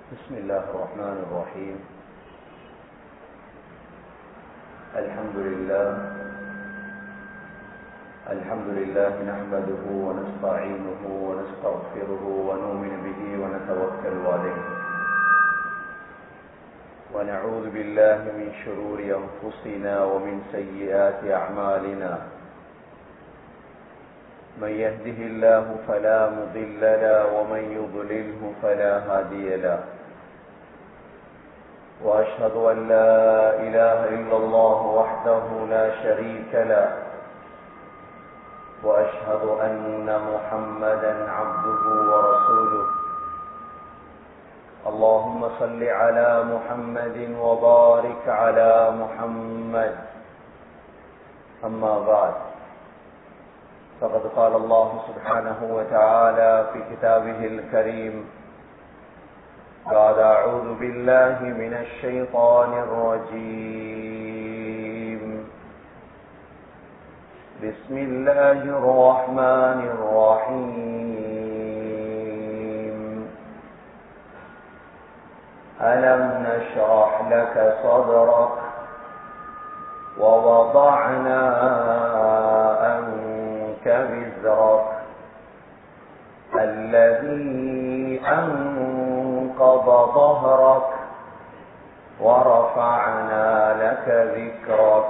بسم الله الرحمن الرحيم الحمد لله الحمد لله نحمده ونستعينه ونستغفره ونؤمن به ونتوكل عليه ونعوذ بالله من شرور أنفسنا ومن سيئات أعمالنا من يهده الله فلا مضل له ومن يضلله فلا هادي له وأشهد أن لا إله إلا الله وحده لا شريك له وأشهد أن محمدا عبده ورسوله اللهم صل على محمد وبارك على محمد أما بعد فقد قال الله سبحانه وتعالى في كتابه الكريم بعد أعوذ بالله من الشيطان الرجيم بسم الله الرحمن الرحيم ألم نشرح لك صدرك ووضعنا عنك وزرك الذي أنقض ظهرك ورفعنا لك ذكرك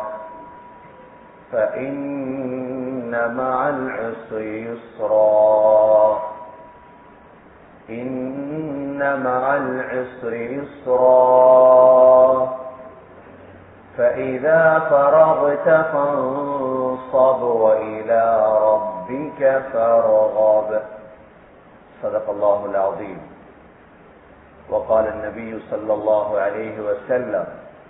فإن مع العسر يسرا إن مع العسر يسرا فإذا فرغت فانصب وإلى ربك فارغب صدق الله العظيم وقال النبي صلى الله عليه وسلم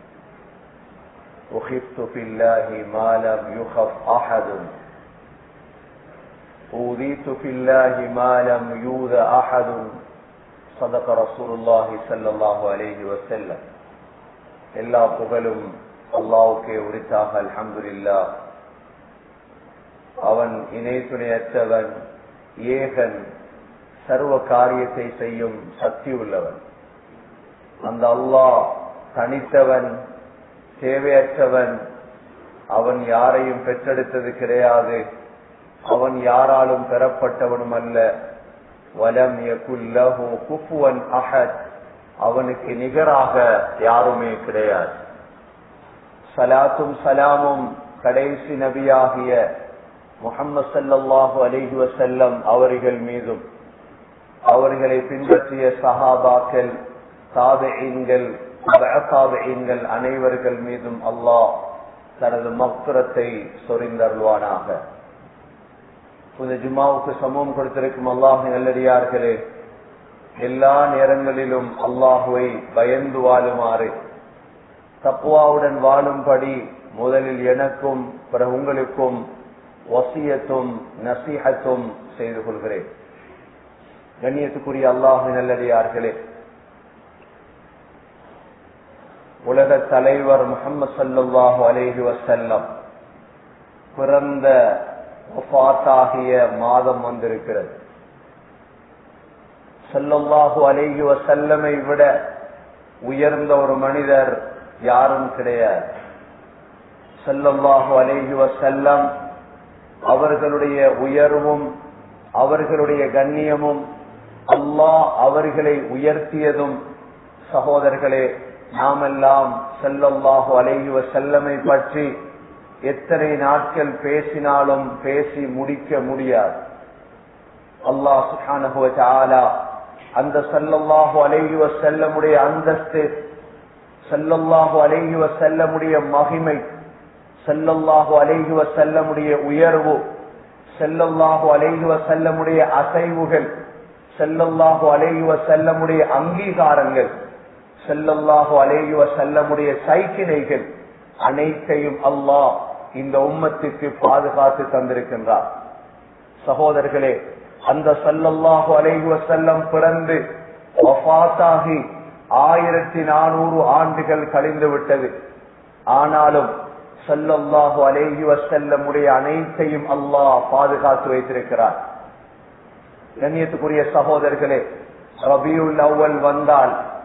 أخفت في الله ما لم يخف أحد أوذيت في الله ما لم يوذ أحد صدق رسول الله صلى الله عليه وسلم எல்லா புகழும் அல்லாவுக்கே உரித்தாக அல்ஹம்துலில்லா அவன் இணை துணையற்றவன் ஏகன் சர்வ காரியத்தை செய்யும் சக்தி உள்ளவன் அந்த அல்லாஹ் தனித்தவன் தேவையற்றவன் அவன் யாரையும் பெற்றெடுத்தது கிடையாது அவன் யாராலும் பெறப்பட்டவனும் அல்ல வலம் யகுல்லஹு குஃபுவன் அஹத் அவனுக்கு நிகராக யாருமே கிடையாது சலாத்தும் சலாமும் கடைசி நபியாகிய முகம்மது சல்லாஹூ அலிஹி வசல்லம் அவர்கள் மீதும் அவர்களை பின்பற்றிய சஹாபாக்கள் தாபெயின்கள் தாபெயின்கள் அனைவர்கள் மீதும் அல்லாஹ் தனது மக்குரத்தை சொரிந்தருள்வானாக இந்த ஜுமாவுக்கு சமூகம் கொடுத்திருக்கும் அல்லாஹ் நல்லடியார்களே எல்லா நேரங்களிலும் அல்லாஹுவை பயந்து வாழுமாறு தப்புவாவுடன் வாழும்படி முதலில் எனக்கும் பிறகு உங்களுக்கும் வசியத்தும் நசீகத்தும் செய்து கொள்கிறேன் கண்ணியத்துக்குரிய அல்லாஹு நல்லடியார்களே உலக தலைவர் முகமது சல்லாஹூ அலேஹி வசல்லம் பிறந்த ஆகிய மாதம் வந்திருக்கிறது செல்லல்லாஹு அலேஹி வசல்லமை விட உயர்ந்த ஒரு மனிதர் யாரும் கிடையாது செல்லல்லாஹு அலேஹி வசல்லம் அவர்களுடைய உயர்வும் அவர்களுடைய கண்ணியமும் அல்லாஹ் அவர்களை உயர்த்தியதும் சகோதரர்களே நாமெல்லாம் செல்லல்லாஹு அலேஹி வசல்லமை பற்றி எத்தனை நாட்கள் பேசினாலும் பேசி முடிக்க முடியாது அல்லாஹ் சுஹானஹுவ அந்த சல்லல்லாஹு அலைஹி வசல்லமுடைய அந்தஸ்து சல்லல்லாஹு அலைஹி வசல்லமுடைய மகிமை செல்லல்லாஹு அலைஹி வசல்லமுடைய உயர்வு செல்லல்லாஹு அலைஹி வசல்லமுடைய அசைவுகள் செல்லல்லாஹு அலைஹி வசல்லமுடைய அங்கீகாரங்கள் செல்லல்லாஹு அலைஹி வசல்லமுடைய சைக்கிணைகள் அனைத்தையும் அல்லாஹ் இந்த உம்மத்துக்கு பாதுகாத்து தந்திருக்கின்றார் சகோதரர்களே அந்த சல்லல்லாஹு அலைஹி வசல்லம் பிறந்து வஃபாத்தாகி ஆயிரத்தி நானூறு ஆண்டுகள் கழிந்து விட்டது ஆனாலும் சல்லல்லாஹு அலைஹி வசல்லமுடைய அனைத்தையும் அல்லாஹ் பாதுகாத்து வைத்திருக்கிறார் கண்ணியத்துக்குரிய சகோதரர்களே ரபியுல் அவ்வல் வந்தால்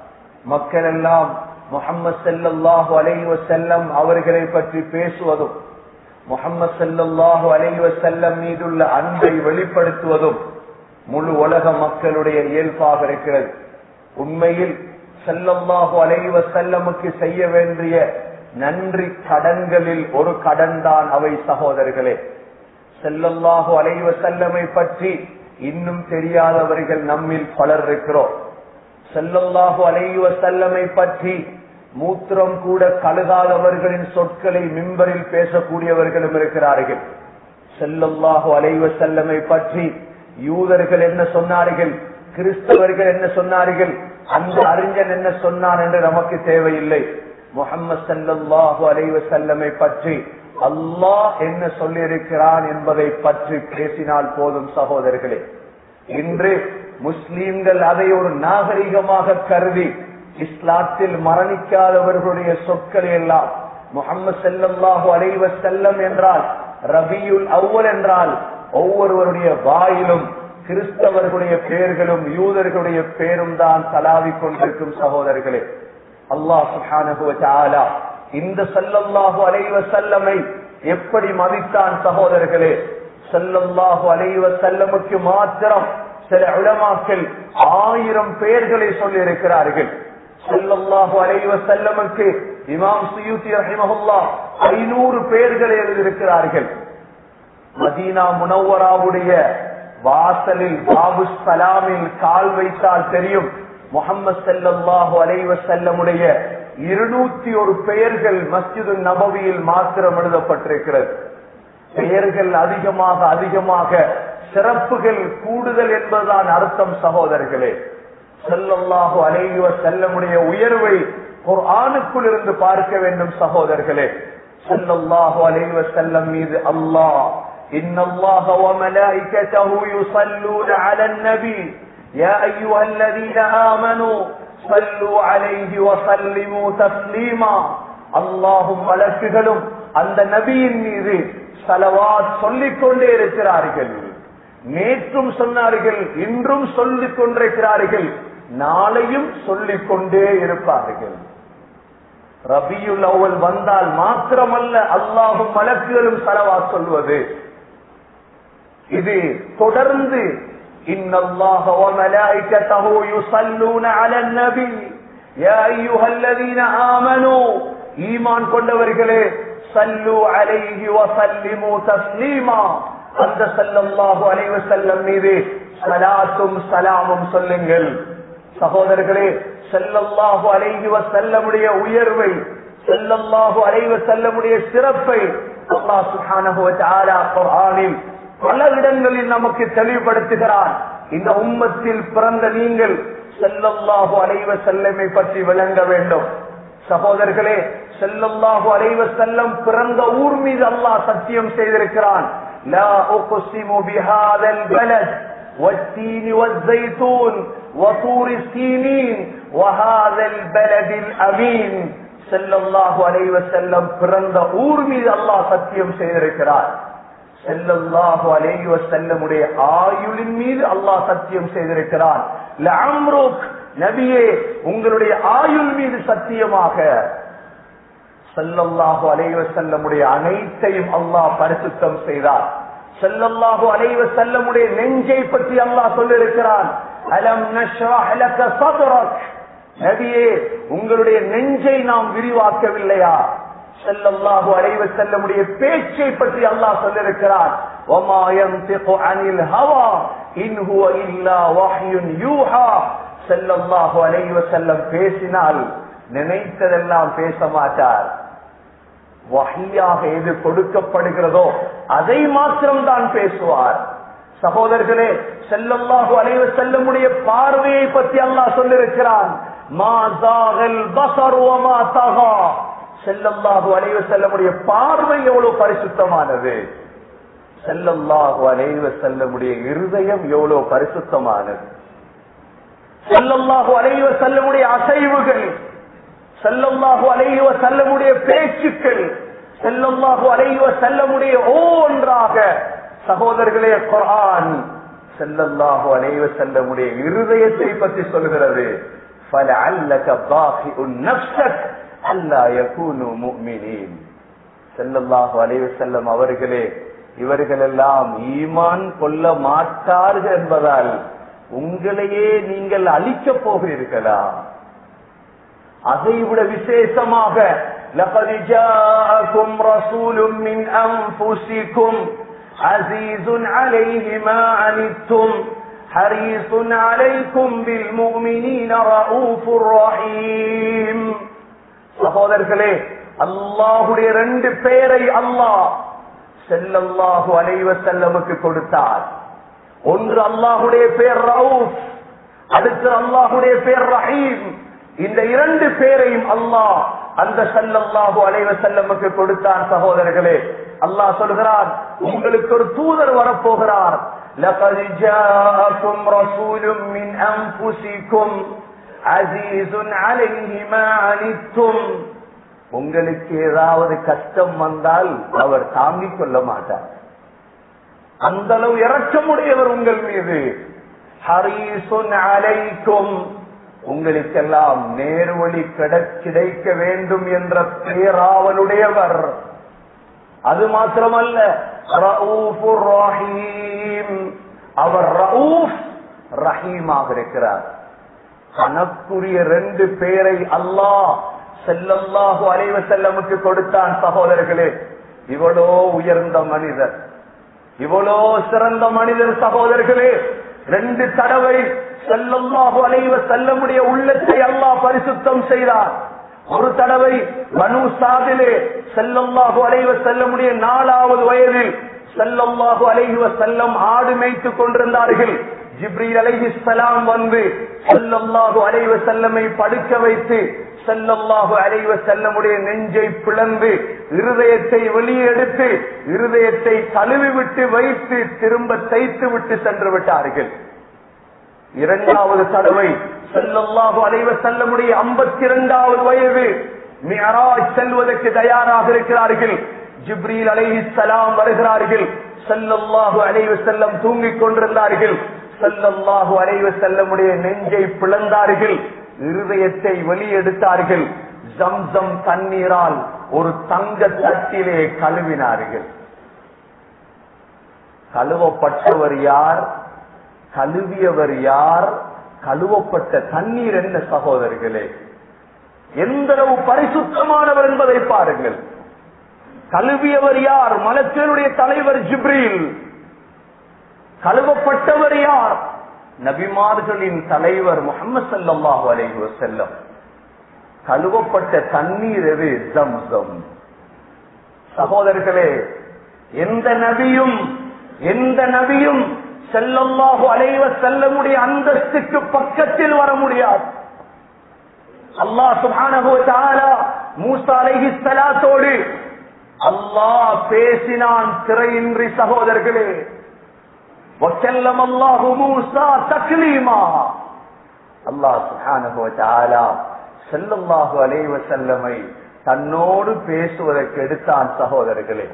மக்கள் எல்லாம் முகம்மது செல்லல்லாஹு அலைஹி வஸல்லம் அவர்களை பற்றி பேசுவதும் முகம்மது செல்லல்லாஹு அலைஹி வஸல்லம் மீதுள்ள அன்பை வெளிப்படுத்துவதும் முழு உலக மக்களுடைய இயல்பாக இருக்கிறது உண்மையில் செல்லல்லாஹு அலைஹி வஸல்லமுக்கு செய்ய வேண்டிய நன்றி கடன்களில் ஒரு கடன் தான் அவை சகோதரர்களே செல்லல்லாஹு அலைஹி வஸல்லமை பற்றி இன்னும் தெரியாதவர்கள் நம்மில் பலர் இருக்கிறோம் செல்லல்லாஹு அலைஹி வஸல்லமை பற்றி மூத்திரம் கூட கழுகாதவர்களின் சொற்களை மிம்பரில் பேசக்கூடியவர்களும் இருக்கிறார்கள் செல்லல்லாஹு அலைஹி வஸல்லமை பற்றி யூதர்கள் என்ன சொன்னார்கள் கிறிஸ்தவர்கள் என்ன சொன்னார்கள் அந்த அறிஞன் என்ன சொன்னான் என்று நமக்கு தேவையில்லை முகம்மது சல்லாஹூ அலைஹி வஸல்லமை பற்றி அல்லாஹ் என்ன சொல்லியிருக்கிறான் என்பதை பற்றி பேசினால் போதும் சகோதரர்களே இன்று முஸ்லீம்கள் அதை ஒரு நாகரிகமாக கருதி இஸ்லாத்தில் மரணிக்காதவர்களுடைய சொற்களை எல்லாம் முகமது செல்லல்லாஹு அலைவ செல்லம் என்றால் ரபியுல் அவ்வல் என்றால் ஒவ்வொருவருடைய வாயிலும் கிறிஸ்தவர்களுடைய பெயர்களும் யூதர்களுடைய பேரும் தான் தலாவிக் கொண்டிருக்கும் சகோதரர்களே அல்லாஹ் சுஹானு இந்த சல்லல்லாஹு அலைவ செல்லமை எப்படி மதித்தான் சகோதரர்களே சல்லல்லாஹு அலைவ செல்லமுக்கு மாத்திரம் சில உலமாக்கள் ஆயிரம் பெயர்களை சொல்லி இருக்கிறார்கள் செல்லல்லாஹு அலைவ செல்லமுக்கு இமாம் சுயூத்தி ரஹிமஹுல்லா ஐநூறு பெயர்களை எழுதியிருக்கிறார்கள் மதீனா முனவராவுடைய வாசலில் பாபு சலாமில் கால் வைத்தால் தெரியும் முகமது செல்லல்லாஹு அலைவ செல்லமுடைய இருநூத்தி ஒரு பெயர்கள் மஸ்ஜிது நபவியில் மாத்திரம் எழுதப்பட்டிருக்கிறது பெயர்கள் அதிகமாக அதிகமாக சிறப்புகள் கூடுதல் என்பதுதான் அர்த்தம் சகோதரர்களே செல்லல்லாஹு அலைவ செல்லமுடைய உயர்வை ஒரு ஆணுக்குள் இருந்து பார்க்க வேண்டும் சகோதரர்களே செல்லல்லாஹு அலைவ செல்லம் மீது அல்லாஹ் إن الله وملائكته يصلون على النبي يا أيها الذين آمنوا صلوا عليه وسلموا تسليما اللهم மலக்குகளும் அந்த நபியின் மீது சலவாத் சொல்லிக் கொண்டே இருக்கிறார்கள் நேற்றும் சொன்னார்கள் இன்றும் சொல்லிக் கொண்டிருக்கிறார்கள் நாளையும் சொல்லிக் கொண்டே இருப்பார்கள் ரபியுல் அவ்வல் வந்தால் மாத்திரமல்ல அல்லாஹும் மலக்குகளும் சலவா சொல்வது இது தொடர்ந்து إن الله وملائكته يصلون على النبي يا أيها الذين آمنوا ஈமான் கொண்டவர்களே சல்லு அலைஹி வசல்லிமு தஸ்லீமா அந்த சல்லல்லாஹு அலைஹி வஸல்லம் மீது ஸலாத்தும் ஸலாமும் சொல்லுங்கள் சகோதரர்களே ஸல்லல்லாஹு அலைஹி வஸல்லமுடைய உயர்வை ஸல்லல்லாஹு அலைஹி வஸல்லமுடைய சிறப்பை அல்லாஹ் சுப்ஹானஹு வ தஆலா குர்ஆனில் பல இடங்களில் நமக்கு தெளிவுபடுத்துகிறான் இந்த உம்மத்தில் பிறந்த நீங்கள் செல்லல்லாஹு அலைவ செல்லமை பற்றி விளங்க வேண்டும் சகோதரர்களே செல்லல்லாஹு அலைவ செல்லம் பிறந்த ஊர் மீது அல்லாஹ் சத்தியம் செய்திருக்கிறான் லா உக்ஸிமு பிஹாதல் பலத் والتين والزيتون وطور السينين وهذا البلد الأمين செல்லல்லாஹு அலைவ செல்லம் பிறந்த ஊர் மீது அல்லாஹ் சத்தியம் செய்திருக்கிறார் செல்லல்லாஹு அலைஹி வஸல்லமுடைய ஆயுளின் மீது அல்லாஹ் சத்தியம் செய்திருக்கிறான் லஅம்ருக் நபியே உங்களுடைய ஆயுள் மீது சத்தியமாக செல்லல்லாஹு அலைஹி வஸல்லமுடைய அனைத்தையும் அல்லாஹ் பரிசுத்தம் செய்தார் செல்லல்லாஹு அலைஹி வஸல்லமுடைய நெஞ்சை பற்றி அல்லாஹ் சொல்லியிருக்கிறான் அலம் நஷ்ரஹ் லக சத்ரக் நபியே உங்களுடைய நெஞ்சை நாம் விரிவாக்கவில்லையா செல்லல்லாஹு அலைவ செல்லமுடைய பேச்சை பற்றி அல்லாஹ் சொல்லிருக்கிறான் وَمَا يَنْطِقُ عَنِ الْهَوَى إِنْ هُوَ إِلَّا وَحْيٌ يُوحَى செல்லல்லாஹு அலைவ செல்லம் பேசினால் நினைத்ததெல்லாம் பேச மாட்டார் வகையாக எது கொடுக்கப்படுகிறதோ அதை மாத்திரம் தான் பேசுவார் சகோதரர்களே செல்லல்லாஹு அலைவ செல்லமுடைய பார்வையை பற்றி அல்லாஹ் சொல்லிருக்கிறான் மா ஜாகல் பஸர் வமா தகா செல்லல்லாஹு அலைவ செல்லமுடைய பார்வை எவ்வளவு பரிசுத்தமானது செல்லல்லாஹு அலைவ செல்லமுடைய இருதயம் எவ்வளவு பரிசுத்தமானது செல்லல்லாஹு அலைவ செல்லமுடைய அசைவுகள் செல்லல்லாஹு அலைவ செல்லமுடைய பேச்சுக்கள் செல்லல்லாஹு அலைவ செல்லமுடைய ஒன்றாக சகோதரர்களே குரான் செல்லல்லாஹு அலைவ செல்லமுடைய இருதயத்தை பற்றி சொல்கிறது فلعلك باخئ نفسك ألا يكونوا مؤمنين ஸல்லல்லாஹு அலைஹி வஸல்லம் அவர்களே இவர்களெல்லாம் ஈமான் கொள்ள மாட்டார்கள் என்பதால் உங்களையே நீங்கள் அழிக்கப் போகிறீர்களா அதைவிட விசேஷமாக لقد جاءكم رسول من أنفسكم عزيز عليه ما عنتم حريص عليكم بالمؤمنين رؤوف رحيم சகோதரர்களே அல்லாஹுடைய ரெண்டு பேரை அல்லாஹ் செல்லல்லாஹு அலைவ செல்லமுக்கு கொடுத்தார் ஒன்று அல்லாஹுடைய பேர் ரவுப் அடுத்து அல்லாஹுடைய பேர் ரஹீம் இந்த இரண்டு பேரையும் அல்லாஹ் அந்த செல்லல்லாஹு அலைவ செல்லமுக்கு கொடுத்தான் சகோதரர்களே அல்லாஹ் சொல்கிறார் உங்களுக்கு ஒரு தூதர் வரப்போகிறார் لقد جاءكم رسول من أنفسكم عزيز عليه ما عنتم உங்களுக்கு ஏதாவது கஷ்டம் வந்தால் அவர் தாங்கிக் கொள்ள மாட்டார் அந்த அளவு இறக்கமுடையவர் உங்கள் மீது ஹரீசுன் அலைக்கும் உங்களுக்கெல்லாம் நேர்வழி கிடைக்க வேண்டும் என்ற பேராவலுடையவர் அது மாத்திரமல்ல ரவுஃபுர் ரஹீம் அவர் ரவுஃப் ரஹீமாக இருக்கிறார் தனக்குரிய ரெண்டு பேரை அல்லாஹ் செல்லல்லாஹு அலைவ செல்லமுக்கு கொடுத்தான் சகோதரர்களே இவ்வளோ உயர்ந்த மனிதர் இவ்வளோ சிறந்த மனிதர் சகோதரர்களே ரெண்டு தடவை செல்லல்லாஹு அலைவ செல்லமுடைய உள்ளத்தை அல்லாஹ் பரிசுத்தம் செய்தார் ஒரு தடவை மனு சாதிலே செல்லல்லாஹு அலைவ செல்லமுடைய நாலாவது வயதில் செல்லல்லாஹு அலைவ செல்லம் ஆடு மேய்த்துக் கொண்டிருந்தார்கள் ஜிப்ரீல் அலைஹி சலாம் வந்து செல்லல்லாஹு அலைவ செல்லமை படுக்க வைத்து செல்லல்லாஹு அலைவ செல்லமுடைய நெஞ்சை பிளந்து இருதயத்தை வெளியே எடுத்து இருதயத்தை கழுவி விட்டு வைத்து திரும்ப தைத்து விட்டு சென்று விட்டார்கள் இரண்டாவது தடவை செல்லல்லாஹு அலைவ செல்லமுடைய ஐம்பத்தி இரண்டாவது வயது மியராஜ் செல்வதற்கு தயாராக இருக்கிறார்கள் ஜிப்ரீல் அலைஹி சலாம் வருகிறார்கள் செல்லல்லாஹு அலைவ செல்லம் தூங்கிக் கொண்டிருந்தார்கள் செல்லல்லாஹு அலைவ செல்லமுடைய நெஞ்சை பிளந்தார்கள் இருதயத்தை வெளியெடுத்தார்கள் ஜம்சம் தண்ணீரால் ஒரு தங்க தட்டிலே கழுவினார்கள் கழுவப்பட்டவர் யார் கழுவியவர் யார் கழுவப்பட்ட தண்ணீர் என்ன சகோதரர்களே எந்த அளவு பரிசுத்தமானவர் என்பதை பாருங்கள் கழுவியவர் யார் மலத்தேருடைய தலைவர் ஜிப்ரீல் கழுவப்பட்டவர் யார் நபிமார்களின் தலைவர் முகமது சல்லாஹூ அலைஹி வசல்லம் கழுவப்பட்ட தண்ணீர் எது ஜம்சம் சகோதரர்களே எந்த நபியும் எந்த நபியும் செல்லல்லாஹு அலைவ செல்லமுடைய அந்தஸ்துக்கு பக்கத்தில் வர முடியாது அல்லாஹ் சுபானகோ தாலா மூசா அலைஹி சலாத்தோடு அல்லாஹ் பேசினான் திரையின்றி சகோதரர்களே وكلم الله موسى تكليما الله سبحانه وتعالى ஸல்லல்லாஹு அலைஹி வஸல்லமை தன்னோடு பேசுவதற்கு எடுத்தான் சகோதரர்களே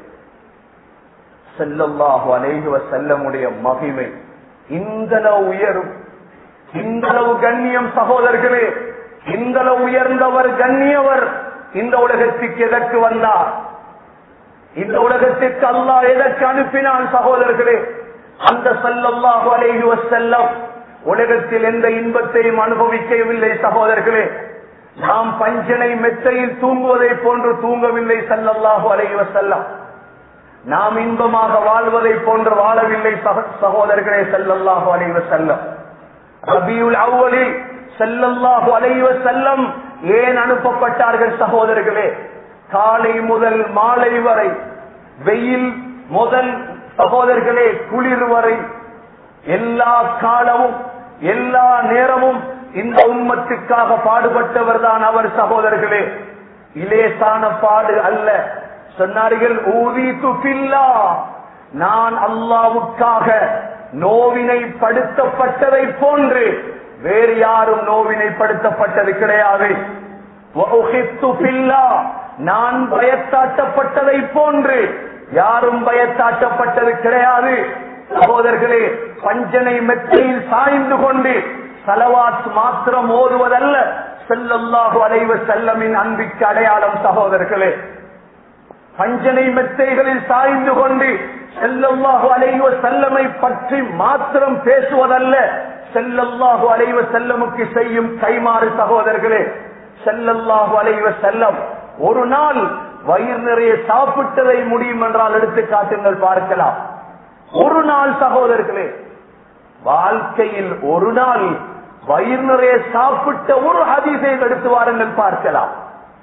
ஸல்லல்லாஹு அலைஹி வஸல்லமுடைய மகிமை இந்தளவு உயரும் இந்தளவு கண்ணியம் சகோதரர்களே இந்தளவு உயர்ந்தவர் கண்ணியவர் இந்த உலகத்துக்கு எதற்கு வந்தார் இந்த உலகத்திற்கு அல்லாஹ் எதற்கு அனுப்பினான் சகோதரர்களே அந்த சல்லல்லாஹு அலைஹி வஸல்லம் உலகத்தில் எந்த இன்பத்தையும் அனுபவிக்கவில்லை சகோதரர்களே நாம் பஞ்சனை மெத்தையில் தூங்குவதை போன்று தூங்கவில்லை சல்லல்லாஹு அலைஹி வஸல்லம் நாம் இன்பமாக வாழ்வதை போன்று வாழவில்லை சக- சகோதரர்களே சல்லல்லாஹு அலைஹி வஸல்லம் ரபியுல் அவ்வலில் செல்லல்லாஹு அலைஹி வஸல்லம் ஏன் அனுப்பப்பட்டார்கள் சகோதரர்களே காலை முதல் மாலை வரை வெயில் முதல் சகோதரர்களே குளிர் வரை எல்லா காலமும் எல்லா நேரமும் இந்த உம்மத்துக்காக பாடுபட்டவர் தான் அவர் சகோதரர்களே இலேசான பாடு அல்ல சொன்னார்கள் ஊதி துப்பில்லா நான் அல்லாவுக்காக நோவினை படுத்தப்பட்டதை போன்று வேறு யாரும் நோவினை படுத்தப்பட்டது கிடையாது وَأُخِذْتُ فِي اللَّهِ நான் பயத்தாட்டப்பட்டதை போன்று யாரும் பயத்தாட்டப்பட்டது கிடையாது சகோதரர்களே பஞ்சனை மெத்தையில் சாய்ந்து கொண்டு சலவாத் மாத்திரம் ஓதுவதல்ல செல்லல்லாஹு அலைவ செல்லமின் அன்பிற்கு அடையாளம் சகோதரர்களே பஞ்சனை மெத்தைகளில் சாய்ந்து கொண்டு செல்லல்லாஹு அலைவ செல்லமை பற்றி மாத்திரம் பேசுவதல்ல செல்லல்லாஹு அலைவ செல்லமுக்கு செய்யும் கைமாறு சகோதரர்களே செல்லல்லாஹு அலைவ செல்லம் ஒரு நாள் வயிறு நிறைய சாப்பிட்டதை முடியும் என்றால் எடுத்து காட்டுங்கள் பார்க்கலாம் ஒரு நாள் சகோதரர்களே வாழ்க்கையில் ஒரு நாள் வயிறு நிறைய சாப்பிட்ட ஒரு ஹதீஸை எடுத்து வாருங்கள் பார்க்கலாம்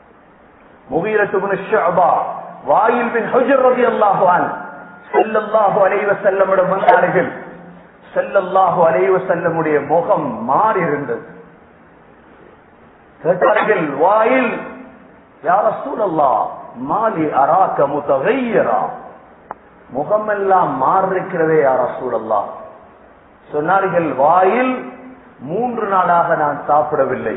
முகீரத்து ஷபா வாயில் பின் ஹுஜர் ரதி அல்லாஹுவான் செல்லல்லாஹு அலைவ செல்லமிடம் வந்தார்கள் செல்லல்லாஹு அலைவ செல்லமுடைய முகம் மாறி இருந்தது கேட்டார்கள் வாயில் யார சூழல்லா மாலி அராக்க முத்தகையரா முகமெல்லாம் மாறிருக்கிறதே யார சூழல்லா சொன்னார்கள் வாயில் மூன்று நாளாக நான் சாப்பிடவில்லை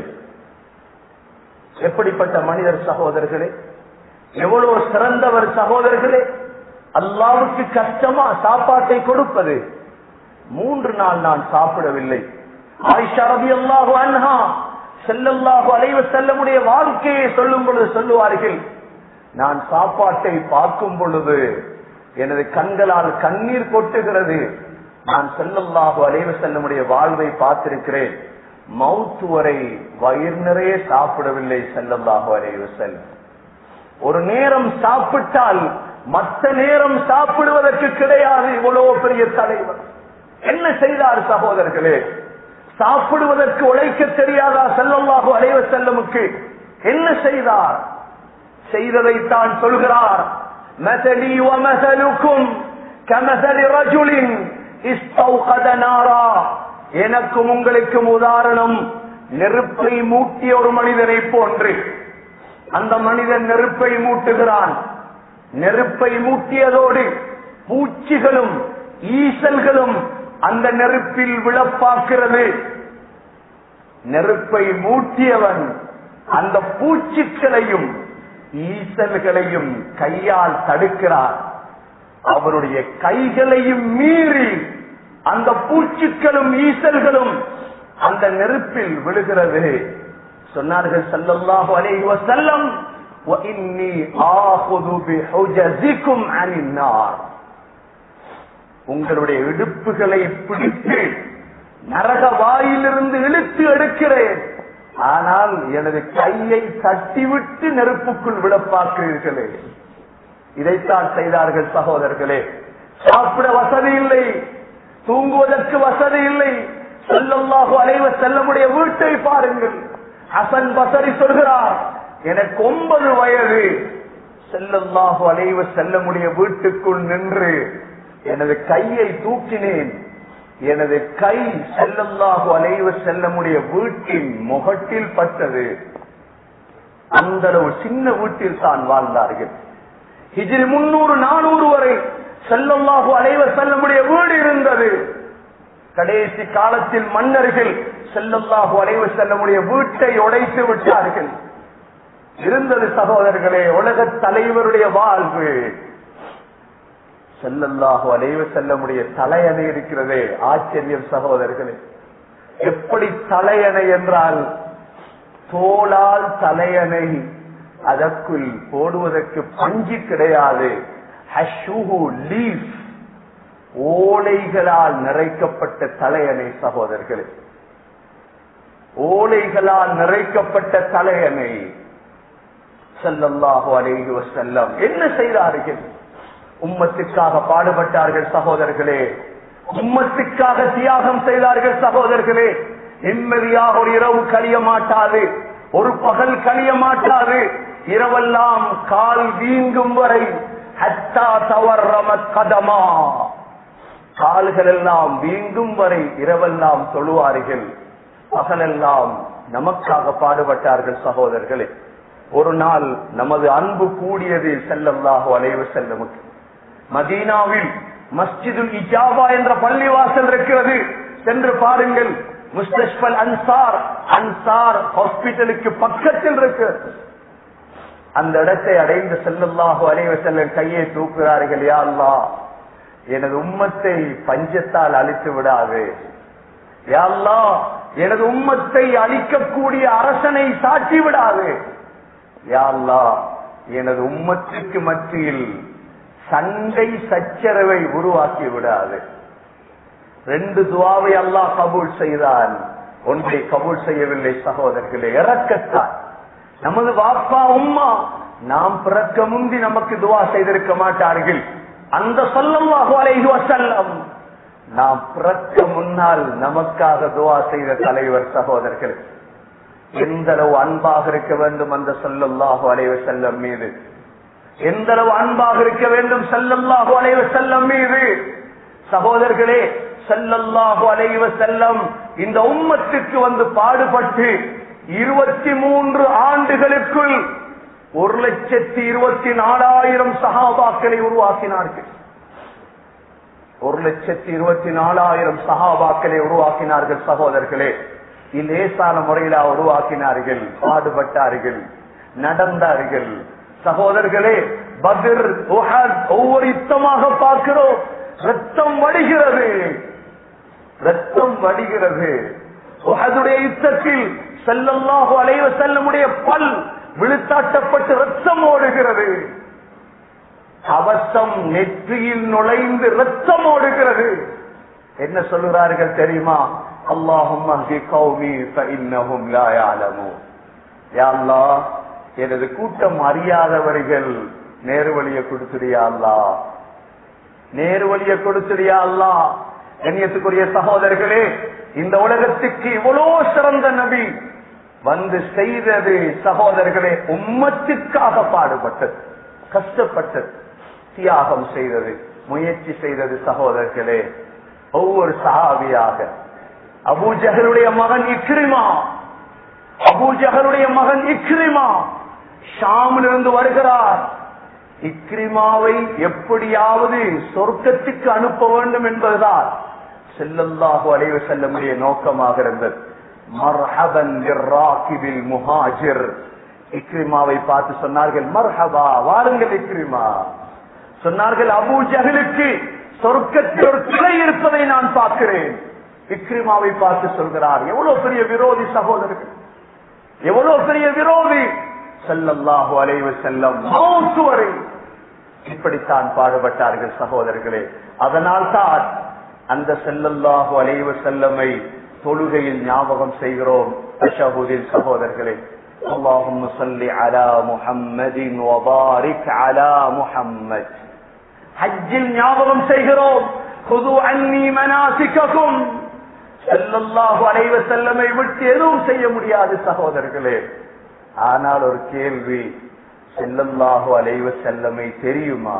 எப்படிப்பட்ட மனிதர் சகோதரர்களே எவ்வளவு சிறந்தவர் சகோதரர்களே அல்லாவுக்கு கஷ்டமா சாப்பாட்டை கொடுப்பது மூன்று நாள் நான் சாப்பிடவில்லை ஆயிஷா ரபி அல்லாஹு அன்ஹா செல்லல்லாஹு அலைவ செல்லமுடைய வாழ்க்கையை சொல்லும் பொழுது சொல்லுவார்கள் நான் சாப்பாட்டை பார்க்கும் பொழுது எனது கண்களால் கண்ணீர் கொட்டுகிறது நான் செல்லல்லாஹு அலைவ செல்லமுடைய வாழ்வை பார்த்திருக்கிறேன் மவுத்து வரை வயிறு நிறைய சாப்பிடவில்லை செல்லல்லாஹு அலைவ செல்லம் ஒரு நேரம் சாப்பிட்டால் மற்ற நேரம் சாப்பிடுவதற்கு கிடையாது இவ்வளவு பெரிய தலைவர் என்ன செய்தார் சகோதரர்களே சாப்பிடுவதற்கு உழைக்க தெரியாதா செல்லல்லாஹு அலைவ செல்லமுக்கு என்ன செய்தார் செய்ததைத்தான் சொல்கிறார் மசலி வமசலுக்கும் கமசலி ரஜுலின் இஸ்தௌகத நாரா எனக்கும் உங்களுக்கும் உதாரணம் நெருப்பை மூட்டிய ஒரு மனிதனை போன்று அந்த மனிதன் நெருப்பை மூட்டுகிறான் நெருப்பை மூட்டியதோடு பூச்சிகளும் ஈசல்களும் அந்த நெருப்பில் விழப்பாக்கிறது நெருப்பை மூட்டியவன் அந்த பூச்சிகளையும் ஈசல்களையும் கையால் தடுக்கிறார் அவருடைய கைகளையும் மீறி அந்த பூச்சிகளும் ஈசல்களும் அந்த நெருப்பில் விழுகிறது சொன்னார்கள் சல்லல்லாஹு அலைஹி வஸல்லம் وإني آخذ بحجزكم عن النار உங்களுடைய இடுப்புகளை பிடித்து நரக வாயிலிருந்து இழுத்து எடுக்கிறேன் ஆனால் எனது கையை தட்டிவிட்டு நெருப்புக்குள் விடப்பாக்குறீர்களே இதைத்தான் செய்தார்கள் சகோதரர்களே சாப்பிட வசதி இல்லை தூங்குவதற்கு வசதி இல்லை செல்லல்லாஹு அலைவ செல்லமுடைய வீட்டை பாருங்கள் ஹசன் பசரி சொல்கிறார் எனக்கு ஒன்பது வயது செல்லல்லாஹு அலைவ செல்லமுடைய வீட்டுக்குள் நின்று எனது கையை தூக்கினேன் எனது கை செல்லல்லாஹு அலைவ செல்லமுடைய வீட்டின் முகட்டில் பட்டது அந்த அளவு சின்ன வீட்டில் தான் வாழ்ந்தார்கள் ஹிஜ்ரி முன்னூறு நானூறு வரை செல்லல்லாஹு அலைவ செல்லமுடைய வீடு இருந்தது கடைசி காலத்தில் மன்னர்கள் செல்லல்லாஹு அலைவ செல்லமுடைய வீட்டை உடைத்து விட்டார்கள் இருந்தது சகோதரர்களே உலக தலைவருடைய வாழ்வு செல்லல்லாஹு அலைவ செல்லமுடைய தலையணை இருக்கிறதே ஆச்சரியம் சகோதரர்களே எப்படி தலையணை என்றால் தோளால் தலையணை அதற்குள் போடுவதற்கு பஞ்சு கிடையாது ஹஷுஹு லீஃப் ஓலைகளால் நிறைக்கப்பட்ட தலையணை சகோதரர்களே ஓலைகளால் நிறைக்கப்பட்ட தலையணை செல்லல்லாஹு அலைஹி வஸல்லம் என்ன செய்தார்கள் உம்மத்துக்காக பாடுபட்டார்கள் சகோதரர்களே உம்மத்துக்காக தியாகம் செய்தார்கள் சகோதரர்களே நிம்மதியாக ஒரு இரவு கழிய மாட்டாது ஒரு பகல் கழிய மாட்டாது இரவெல்லாம் கால் வீங்கும் வரை ஹத்தா தவறம கதமா கால்கள் எல்லாம் வீங்கும் வரை இரவெல்லாம் தொழுவார்கள் பகலெல்லாம் நமக்காக பாடுபட்டார்கள் சகோதரர்களே ஒரு நாள் நமது அன்பு கூடியது செல்லல்லாஹு அலைவு செல்லமுக்கு மதீனாவில் மஸ்ஜிதுல் இஜாபா என்ற பள்ளிவாசல் இருக்கிறது சென்று பாருங்கள் முஸ்தஷ்பல் அன்சார் அன்சார் ஹாஸ்பிட்டலுக்கு பக்கத்தில் இருக்கு அந்த இடத்தை அடைந்து செல்லல்லாஹு அலைவ செல்லும் கையை தூக்குகிறார்கள் யா அல்லாஹ் எனது உம்மத்தை பஞ்சத்தால் அழித்து விடாது யா அல்லாஹ் எனது உம்மத்தை அழிக்கக்கூடிய அரசனை சாட்சி விடாது யா அல்லாஹ் எனது உம்மத்துக்கு மத்தியில் சண்டை சச்சரவை உருவாக்கி விடாது ரெண்டு துவாவை அல்லாஹ் கபூல் செய்தான் ஒன்றை கபூல் செய்யவில்லை சகோதரர்களே இறக்கத்தான் நமது வாப்பா உம்மா நாம் பிறக்க முந்தி நமக்கு துவா செய்திருக்க மாட்டார்கள் அந்த சொல்லல்லாஹு அலைஹி வஸல்லம் நாம் பிறக்க முன்னால் நமக்காக துவா செய்த தலைவர் சகோதரர்கள் எந்த அளவு அன்பாக இருக்க வேண்டும் அந்த சொல்லல்லாஹு அலைஹி வஸல்லம் மீது எந்த அளவு அன்பாக இருக்க வேண்டும் சல்லல்லாஹு அலைஹி வஸல்லம் மீது சகோதரர்களே சல்லல்லாஹு அலைஹி வஸல்லம் இந்த உம்மத்துக்கு வந்து பாடுபட்டு இருபத்தி மூன்று ஆண்டுகளுக்குள் ஒரு லட்சத்தி இருபத்தி நாலாயிரம் சகாபாக்களை உருவாக்கினார்கள் ஒரு லட்சத்தி இருபத்தி நாலாயிரம் சகாபாக்களை உருவாக்கினார்கள் சகோதரர்களே லேசான முறையில உருவாக்கினார்கள் பாடுபட்டார்கள் நடந்தார்கள் சகோதரர்களே பத்ர் உஹத் ஒவ்வொரு யுத்தமாக பார்க்கிறோம் ரத்தம் வடிகிறது ரத்தம் வடிகிறது உஹதுடைய யுத்தத்தில் செல்லல்லாஹு அலைவ செல்லமுடைய பல் விழுத்தாட்டப்பட்டு ரத்தம் ஓடுகிறது கவசம் நெற்றியில் நுழைந்து ரத்தம் ஓடுகிறது என்ன சொல்லுகிறார்கள் தெரியுமா அல்லாஹும் எனது கூட்டம் அறியாதவர்கள் நேரு வழியை கொடுத்துடியா அல்லா நேரு வழியை கொடுத்துடியா அல்லா கண்ணியத்துக்குரிய சகோதரர்களே இந்த உலகத்துக்கு இவ்வளோ சிறந்த நபி வந்து செய்தது சகோதரர்களே உம்மத்துக்காக பாடுபட்டது கஷ்டப்பட்டது தியாகம் செய்தது முயற்சி செய்தது சகோதரர்களே ஒவ்வொரு சஹாபியாக அபூஜகருடைய மகன் இக்ரிமா அபூஜகருடைய மகன் இக்ரிமா ஷாமிலிருந்து வருகிறார் இக்ரிமாவை எப்படியாவது சொர்க்கத்துக்கு அனுப்ப வேண்டும் என்பதுதான் செல்லல்லாஹு அலைவு செல்லமுடைய நோக்கமாக இருந்தது மர்ஹபன் ராக்கிபில் முஹாஜிர் இக்ரிமாவை பார்த்து சொன்னார்கள் மர்ஹபா வாருங்கள் இக்ரிமா சொன்னார்கள் அபூ ஜஹலுக்கு சொர்க்கத்தில் ஒரு கிளை இருப்பதை நான் பார்க்கிறேன் இக்ரிமாவை பார்த்து சொல்கிறார் எவ்வளவு பெரிய விரோதி சகோதரர்கள் எவ்வளவு பெரிய விரோதி செல்லல்லாஹு அலைவு செல்லம் மௌத்து வரை இப்படித்தான் பாடுபட்டார்கள் சகோதரர்களே அதனால் தான் அந்த செல்லல்லாஹு அலைவு செல்லமை தொழுகையில் ஞாபகம் செய்கிறோம் தஷஹுதில் சகோதரர்களே اللهم صل على محمد وبارك على محمد ஹஜ்ஜில் ஞாபகம் செய்கிறோம் புது அன்னி மனாசிக்கும் செல்லல்லாஹு அலைவ செல்லமை விட்டு எதுவும் செய்ய முடியாது சகோதரர்களே ஆனால் ஒரு கேள்வி செல்லல்லாஹு அலைவ செல்லமை தெரியுமா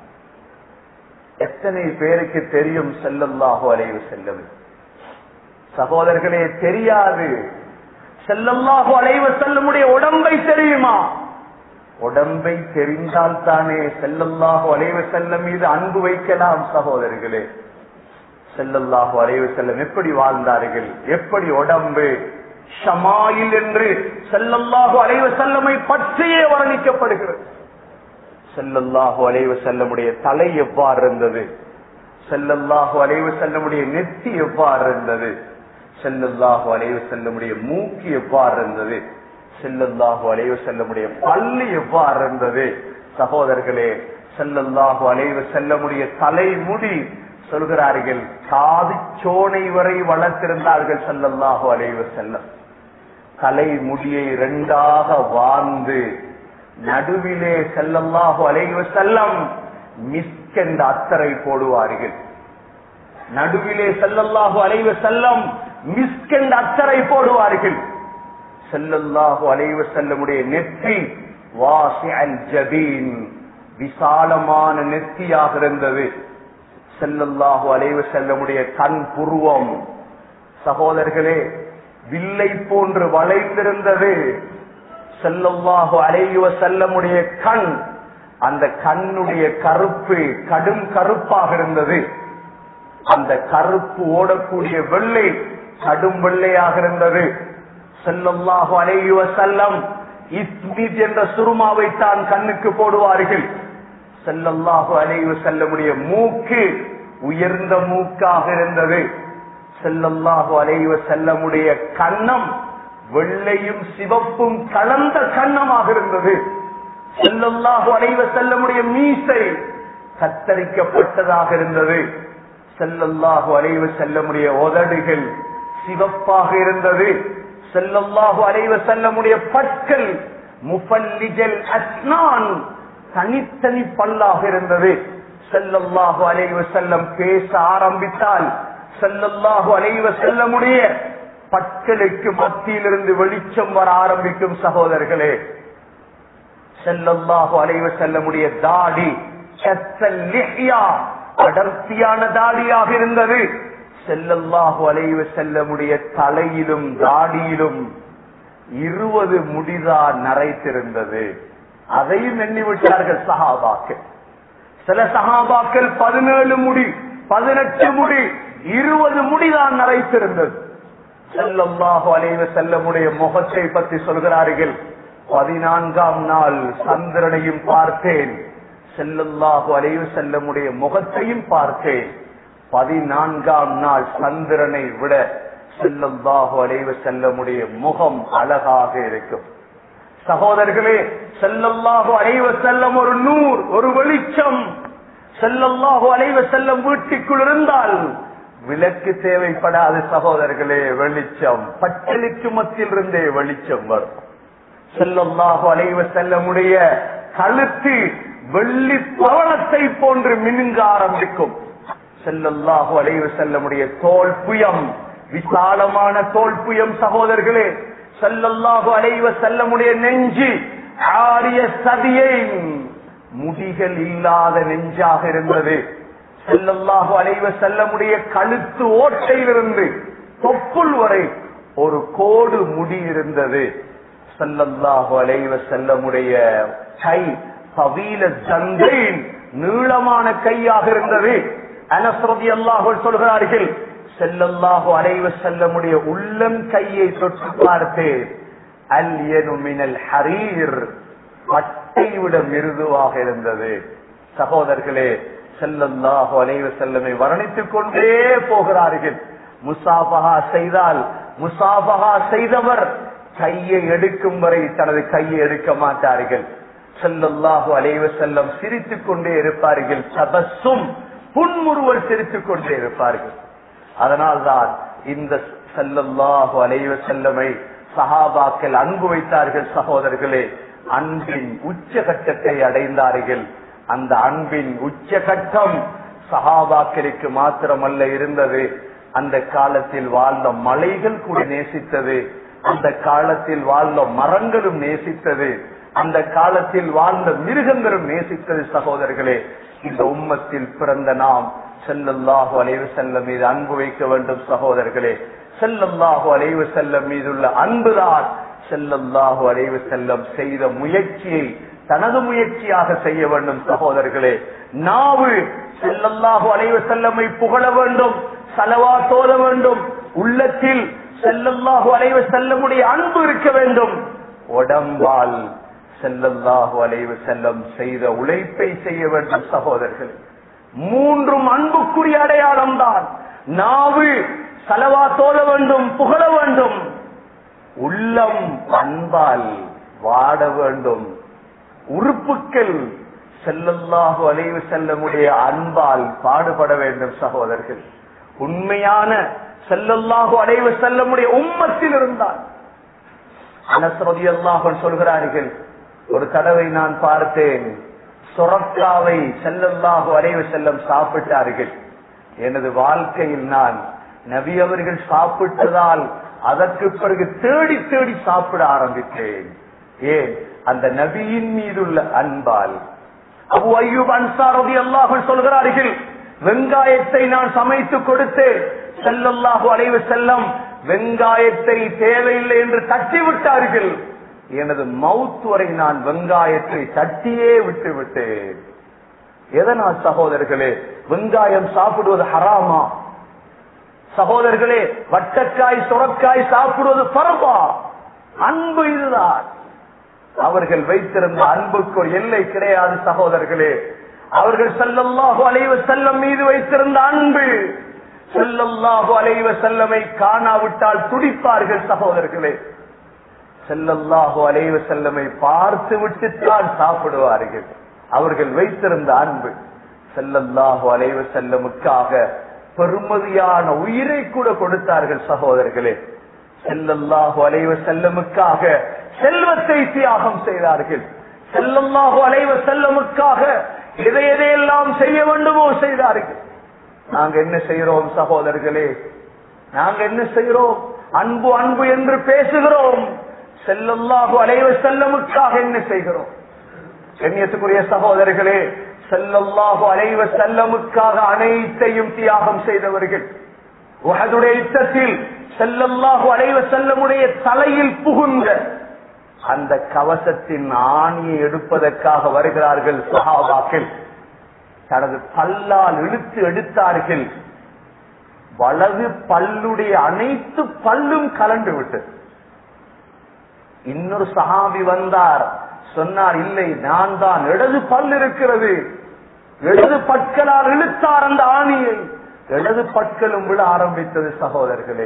எத்தனை பேருக்கு தெரியும் செல்லல்லாஹு அலைவ செல்லமை சகோதரர்களே தெரியாது செல்லல்லாஹு அலைவ செல்லமுடைய உடம்பை தெரியுமா உடம்பை தெரிந்தால் தானே செல்லல்லாஹு அலைவ செல்லம் மீது அன்பு வைக்கலாம் சகோதரர்களே செல்லல்லாஹு அலைவ செல்லம் எப்படி வாழ்ந்தார்கள் எப்படி உடம்பு ஷமாயில் என்று செல்லல்லாஹு அலைவ செல்லமை பற்றியே வர்ணிக்கப்படுகிறது செல்லல்லாஹு அலைவ செல்லமுடைய தலை எவ்வாறு இருந்தது செல்லல்லாஹு அலைவ செல்லமுடைய நெத்தி எவ்வாறு இருந்தது செல்லல்லாஹு அலைவ செல்லமுடைய மூக்கு எவ்வாறு இருந்தது செல்லல்லாஹு அலைவ செல்லமுடைய பள்ளி எவ்வாறு இருந்தது சகோதரர்களே செல்லல்லாஹு அலைவ செல்லமுடைய தலைமுடி சொல்கிறார்கள் காது சோனை வரை வளர்த்திருந்தார்கள் செல்லல்லாஹு அலைவ செல்லம் தலைமுடியை இரண்டாக வாழ்ந்து நடுவிலே செல்லல்லாஹு அலைவ செல்லம் மிஸ்கென்ற அத்தரை போடுவார்கள் நடுவிலே செல்லல்லாஹு அலைவ செல்லம் மிஸ்கென்ற அத்தரை போடுவார்கள் செல்லல்லாஹு அலைவ செல்லமுடைய நெற்றி வாசி அல் ஜபீன் விசாலமான நெத்தியாக இருந்தது செல்லல்லாஹு அலைவ செல்லமுடைய கண் புருவம் சகோதரர்களே வில்லை போன்று வளைந்திருந்தது செல்லல்லாஹு அலைவ செல்லமுடைய கண் அந்த கண்ணுடைய கருப்பு கடும் கருப்பாக இருந்தது அந்த கருப்பு ஓடக்கூடிய வெள்ளை கடும் வெள்ளையாக இருந்தது செல்லல்லாஹு அலைவ செல்லம் இஸ்மித் என்ற சுருமாவை தான் கண்ணுக்கு போடுவார்கள் செல்லல்லாஹு அலைவ செல்லமுடைய மூக்கு உயர்ந்த மூக்காக இருந்தது செல்லல்லாஹு அலைவ செல்லமுடைய கண்ணம் வெள்ளையும் சிவப்பும் கலந்த கண்ணமாக இருந்தது செல்லல்லாஹு அலைவ செல்லமுடைய மீசை கத்தரிக்கப்பட்டதாக இருந்தது செல்லல்லாஹு அலைவ செல்லமுடைய உதடுகள் சிவப்பாக இருந்தது செல்லல்லாஹு அலைவ செல்லமுடைய பற்கள் முஃபல்லிஜல் அஸ்னான் தனித்தனி பல்லாக இருந்தது செல்லல்லாஹு அலைவ செல்லம் பேச ஆரம்பித்தால் செல்லல்லாஹு அலைவ செல்லமுடைய பற்களுக்கு மத்தியிலிருந்து வெளிச்சம் வர ஆரம்பிக்கும் சகோதரர்களே செல்லல்லாஹு அலைவ செல்லமுடைய தாடி கத்தல் லிஹ்யா அடர்த்தியான தாடியாக இருந்தது செல்லல்லாஹு அலைவ செல்லமுடைய தலையிலும் தாடியிலும் இருபது முடிதான் நரைத்திருந்தது அதையும் எண்ணிவிட்டார்கள் சஹாபாக்கள் சில சஹாபாக்கள் பதினேழு முடி பதினெட்டு முடி இருபது முடிதான் நரைத்திருந்தது செல்லல்லாஹு அலைவ செல்லமுடைய முகத்தை பற்றி சொல்கிறார்கள் பதினான்காம் நாள் சந்திரனையும் பார்த்தேன் செல்லல்லாஹு அலைவு செல்லமுடைய முகத்தையும் பார்த்தேன் பதினான்காம் நாள் சந்திரனை விட செல்லல்லாஹு அலைவு செல்லமுடைய முகம் அழகாக இருக்கும் சகோதரர்களே செல்லல்லாஹு அலைவ செல்லம் ஒரு நூறு ஒரு வெளிச்சம் செல்லல்லாஹு அலைவ செல்லம் வீட்டுக்குள் இருந்தால் விளக்கு தேவைப்படாத சகோதரர்களே வெளிச்சம் பச்சலுக்கு மத்தியில் இருந்தே வெளிச்சம் வரும் செல்லல்லாஹு அலைவ செல்லமுடைய கழுத்து வெள்ளி பவளத்தை போன்று மினுங்க ஆரம்பிக்கும் செல்லல்லாஹு அலைவ செல்லமுடைய தோல் புயம் விசாலமான தோல் புயம் சகோதரர்களே செல்லல்லாஹு அலைவ செல்லமுடைய நெஞ்சு ஆரிய சதியை முடிகள் இல்லாத நெஞ்சாக இருந்தது செல்லல்லாஹு அலைவ செல்லமுடைய கழுத்து ஓட்டையிலிருந்து தொப்புள் வரை ஒரு கோடு முடி இருந்தது செல்லல்லாஹு அலைவ செல்லமுடைய கை பவீல சந்தை நீளமான கையாக இருந்தது அனஸ்ரதி அல்லாஹு சொல்கிறார்கள் செல்லல்லாஹு அலைவ செல்லமுடைய உள்ளம் கையை தொட்டு பார்த்து அல் எனுமினல் ஹரீர் பட்டை விட மிருதுவாக இருந்தது சகோதரர்களே செல்லல்லாஹு அலைவ செல்லமை வர்ணித்துக் கொண்டே போகிறார்கள் முசாபகா செய்தால் முசாபகா செய்தவர் கையை எடுக்கும் வரை தனது கையை எடுக்க மாட்டார்கள் செல்லல்லாஹு அலைவ செல்லம் சிரித்துக் கொண்டே இருப்பார்கள் சபசும் புன்முறுவல் சிரித்துக் கொண்டே இருப்பார்கள் அதனால்தான் இந்த செல்லல்லாஹு அலைவ செல்லமை சஹாபாக்கள் அன்பு வைத்தார்கள் சகோதரர்களே அன்பின் உச்சகட்டத்தை அடைந்தார்கள் அந்த அன்பின் உச்சகட்டம் சஹாபாக்களுக்கு மாத்திரமல்ல இருந்தது அந்த காலத்தில் வாழ்ந்த மலைகள் கூட நேசித்தது அந்த காலத்தில் வாழ்ந்த மரங்களும் நேசித்தது அந்த காலத்தில் வாழ்ந்த மிருகங்களும் நேசித்தது சகோதரர்களே இந்த உம்மத்தில் பிறந்த நாம் செல்லல்லாஹு அலைவு செல்லம் மீது அன்பு வைக்க வேண்டும் சகோதரர்களே செல்லல்லாஹு அலைவு செல்லம் மீதுள்ள அன்புதான் செல்லல்லாஹு அலைவு செல்லம் செய்த முயற்சியை தனது முயற்சியாக செய்ய வேண்டும் சகோதரர்களே நாவு செல்லல்லாஹு அலைவு செல்லமை புகழ வேண்டும் செலவா தோத வேண்டும் உள்ளத்தில் செல்லல்லாஹு அலைவு செல்லமுடைய அன்பு இருக்க வேண்டும் உடம்பால் செல்லல்லாஹு அலைவு செல்லம் செய்த உழைப்பை செய்ய வேண்டும் சகோதரர்கள் மூன்றும் அன்புக்குரிய அடையாளம் தான் நாவு செலவா தோல வேண்டும் புகழ வேண்டும் உள்ளம் அன்பால் வாட வேண்டும் உறுப்புகள் செல்லல்லாஹு அலைவு செல்லமுடைய அன்பால் பாடுபட வேண்டும் சகோதரர்கள் உண்மையான செல்லல்லாஹு அலைவு செல்லமுடைய உம்மத்தில் இருந்தால் அனசரதி அல்லாஹன் சொல்கிறார்கள் ஒரு தடவை நான் பார்த்தேன் சொரக்காவை செல்லல்லாஹு அலைவு செல்லம் சாப்பிட்டார்கள் எனது வாழ்க்கையில் நான் நபி அவர்கள் சாப்பிட்டதால் அதற்கு பிறகு தேடி தேடி சாப்பிட ஆரம்பித்தேன் ஏன் அந்த நபியின் மீதுள்ள அன்பால் அபு ஐயூப் அன்சாரதி அல்லாஹன் சொல்கிறார்கள் வெங்காயத்தை நான் சமைத்து கொடுத்தேன் செல்லல்லாஹு அலைவு செல்லம் வெங்காயத்தை தேவையில்லை என்று தட்டி விட்டார்கள் எனது மவுத் வரை நான் வெங்காயத்தை தட்டியே விட்டு விட்டேன் எதனால் சகோதரர்களே வெங்காயம் சாப்பிடுவது ஹராமா சகோதரர்களே வட்டக்காய் சுரக்காய் சாப்பிடுவது பரவா அன்பு இதுதான் அவர்கள் வைத்திருந்த அன்புக்கு ஒரு எல்லை கிடையாது சகோதரர்களே அவர்கள் செல்லல்லாஹு அலைவ செல்லம் மீது வைத்திருந்த அன்பு செல்லல்லாஹு அலைவ செல்லமை காணாவிட்டால் துடிப்பார்கள் சகோதரர்களே செல்லல்லாஹு அலைவ செல்லமை பார்த்து விட்டுத்தான் சாப்பிடுவார்கள் அவர்கள் வைத்திருந்த அன்பு செல்லல்லாஹு அலைவ செல்லமுக்காக பெருமதியான உயிரை கூட கொடுத்தார்கள் சகோதரர்களே செல்லல்லாஹு அலைவ செல்லமுக்காக செல்வத்தை தியாகம் செய்தார்கள் செல்லல்லாஹு அலைவ செல்லமுக்காக எதை எதையெல்லாம் செய்ய வேண்டுமோ செய்தார்கள் நாங்க என்ன செய்யறோம் சகோதரர்களே நாங்க என்ன செய்யறோம் அன்பு அன்பு என்று பேசுகிறோம் செல்லல்லாஹு அலைவ செல்லமுக்காக என்ன செய்கிறோம் கண்ணியத்துக்குரிய சகோதரர்களே செல்லல்லாஹு அலைவ செல்லமுக்காக அனைத்தையும் தியாகம் செய்தவர்கள் உஹதுடைய யுத்தத்தில் செல்லல்லாஹு அலைவ செல்லமுடைய தலையில் புகுந்த அந்த கவசத்தின் ஆணியை எடுப்பதற்காக வருகிறார்கள் சஹாபாக்கள் தனது பல்லால் இழுத்து எடுத்தார்கள் வலது பல்லுடைய அனைத்து பல்லும் கலண்டு விட்டது இன்னொரு சஹாபி வந்தார் சொன்னார் இல்லை நான் தான் இடது பல் இருக்கிறது இடது பற்களால் இழுத்தார் அந்த ஆணியை இடது பற்களும் விழ ஆரம்பித்தது சகோதரர்களே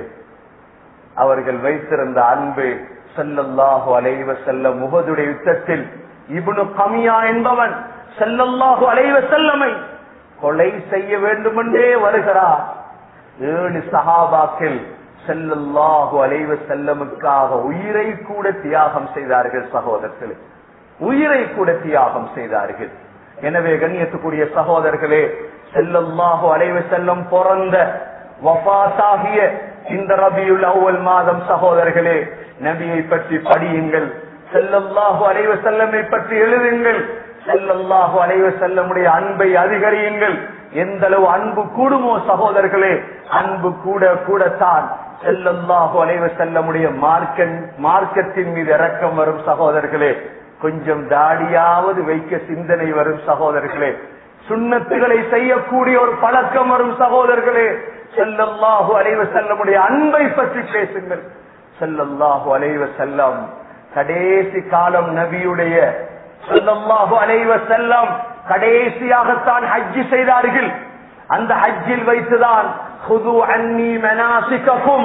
அவர்கள் வைத்திருந்த அன்பு செல்லல்லாஹு அலைவ செல்ல முகதுடைய யுத்தத்தில் இபுனு கமியா என்பவன் செல்லல்லாஹு அலைவ செல்லமை கொலை செய்ய வேண்டுமென்றே வருகிறார் ஏழு சஹாபாக்கள் செல்லல்லாஹு அலைவ செல்லமுக்காக உயிரை கூட தியாகம் செய்தார்கள் சகோதரர்களே உயிரை கூட தியாகம் செய்தார்கள் எனவே கண்ணியத்துக்குரிய சகோதரர்களே செல்லல்லாஹு அலைவ செல்லம் பிறந்த வபாத்தாகிய இந்த ரபியுல் அவ்வல் மாதம் சகோதரர்களே நபியை பற்றி படியுங்கள் செல்லல்லாஹு அலைவ செல்லமை பற்றி எழுதுங்கள் செல்லல்லாஹு அலைவ செல்லமுடைய அன்பை அதிகரியுங்கள் எந்த அளவு அன்பு கூடுமோ சகோதரர்களே அன்பு கூட கூடத்தான் செல்லல்லாஹு அலைவ செல்லமுடைய மார்க்க மார்க்கத்தின் மீது இறக்கம் வரும் சகோதரர்களே கொஞ்சம் தாடியாவது வைக்க சிந்தனை வரும் சகோதரர்களே சுண்ணத்துகளை செய்யக்கூடிய ஒரு பழக்கம் வரும் சகோதரர்களே செல்லல்லாஹு அலைவ செல்லமுடைய அன்பை பற்றி பேசுங்கள் செல்லல்லாஹு அலைவ செல்லம் கடைசி காலம் நபியுடைய செல்லல்லாஹு அலைவ செல்லம் கடைசியாகத்தான் ஹஜ்ஜி செய்தார்கள் அந்த ஹஜ்ஜில் வைத்துதான் خذوا عني مناسككم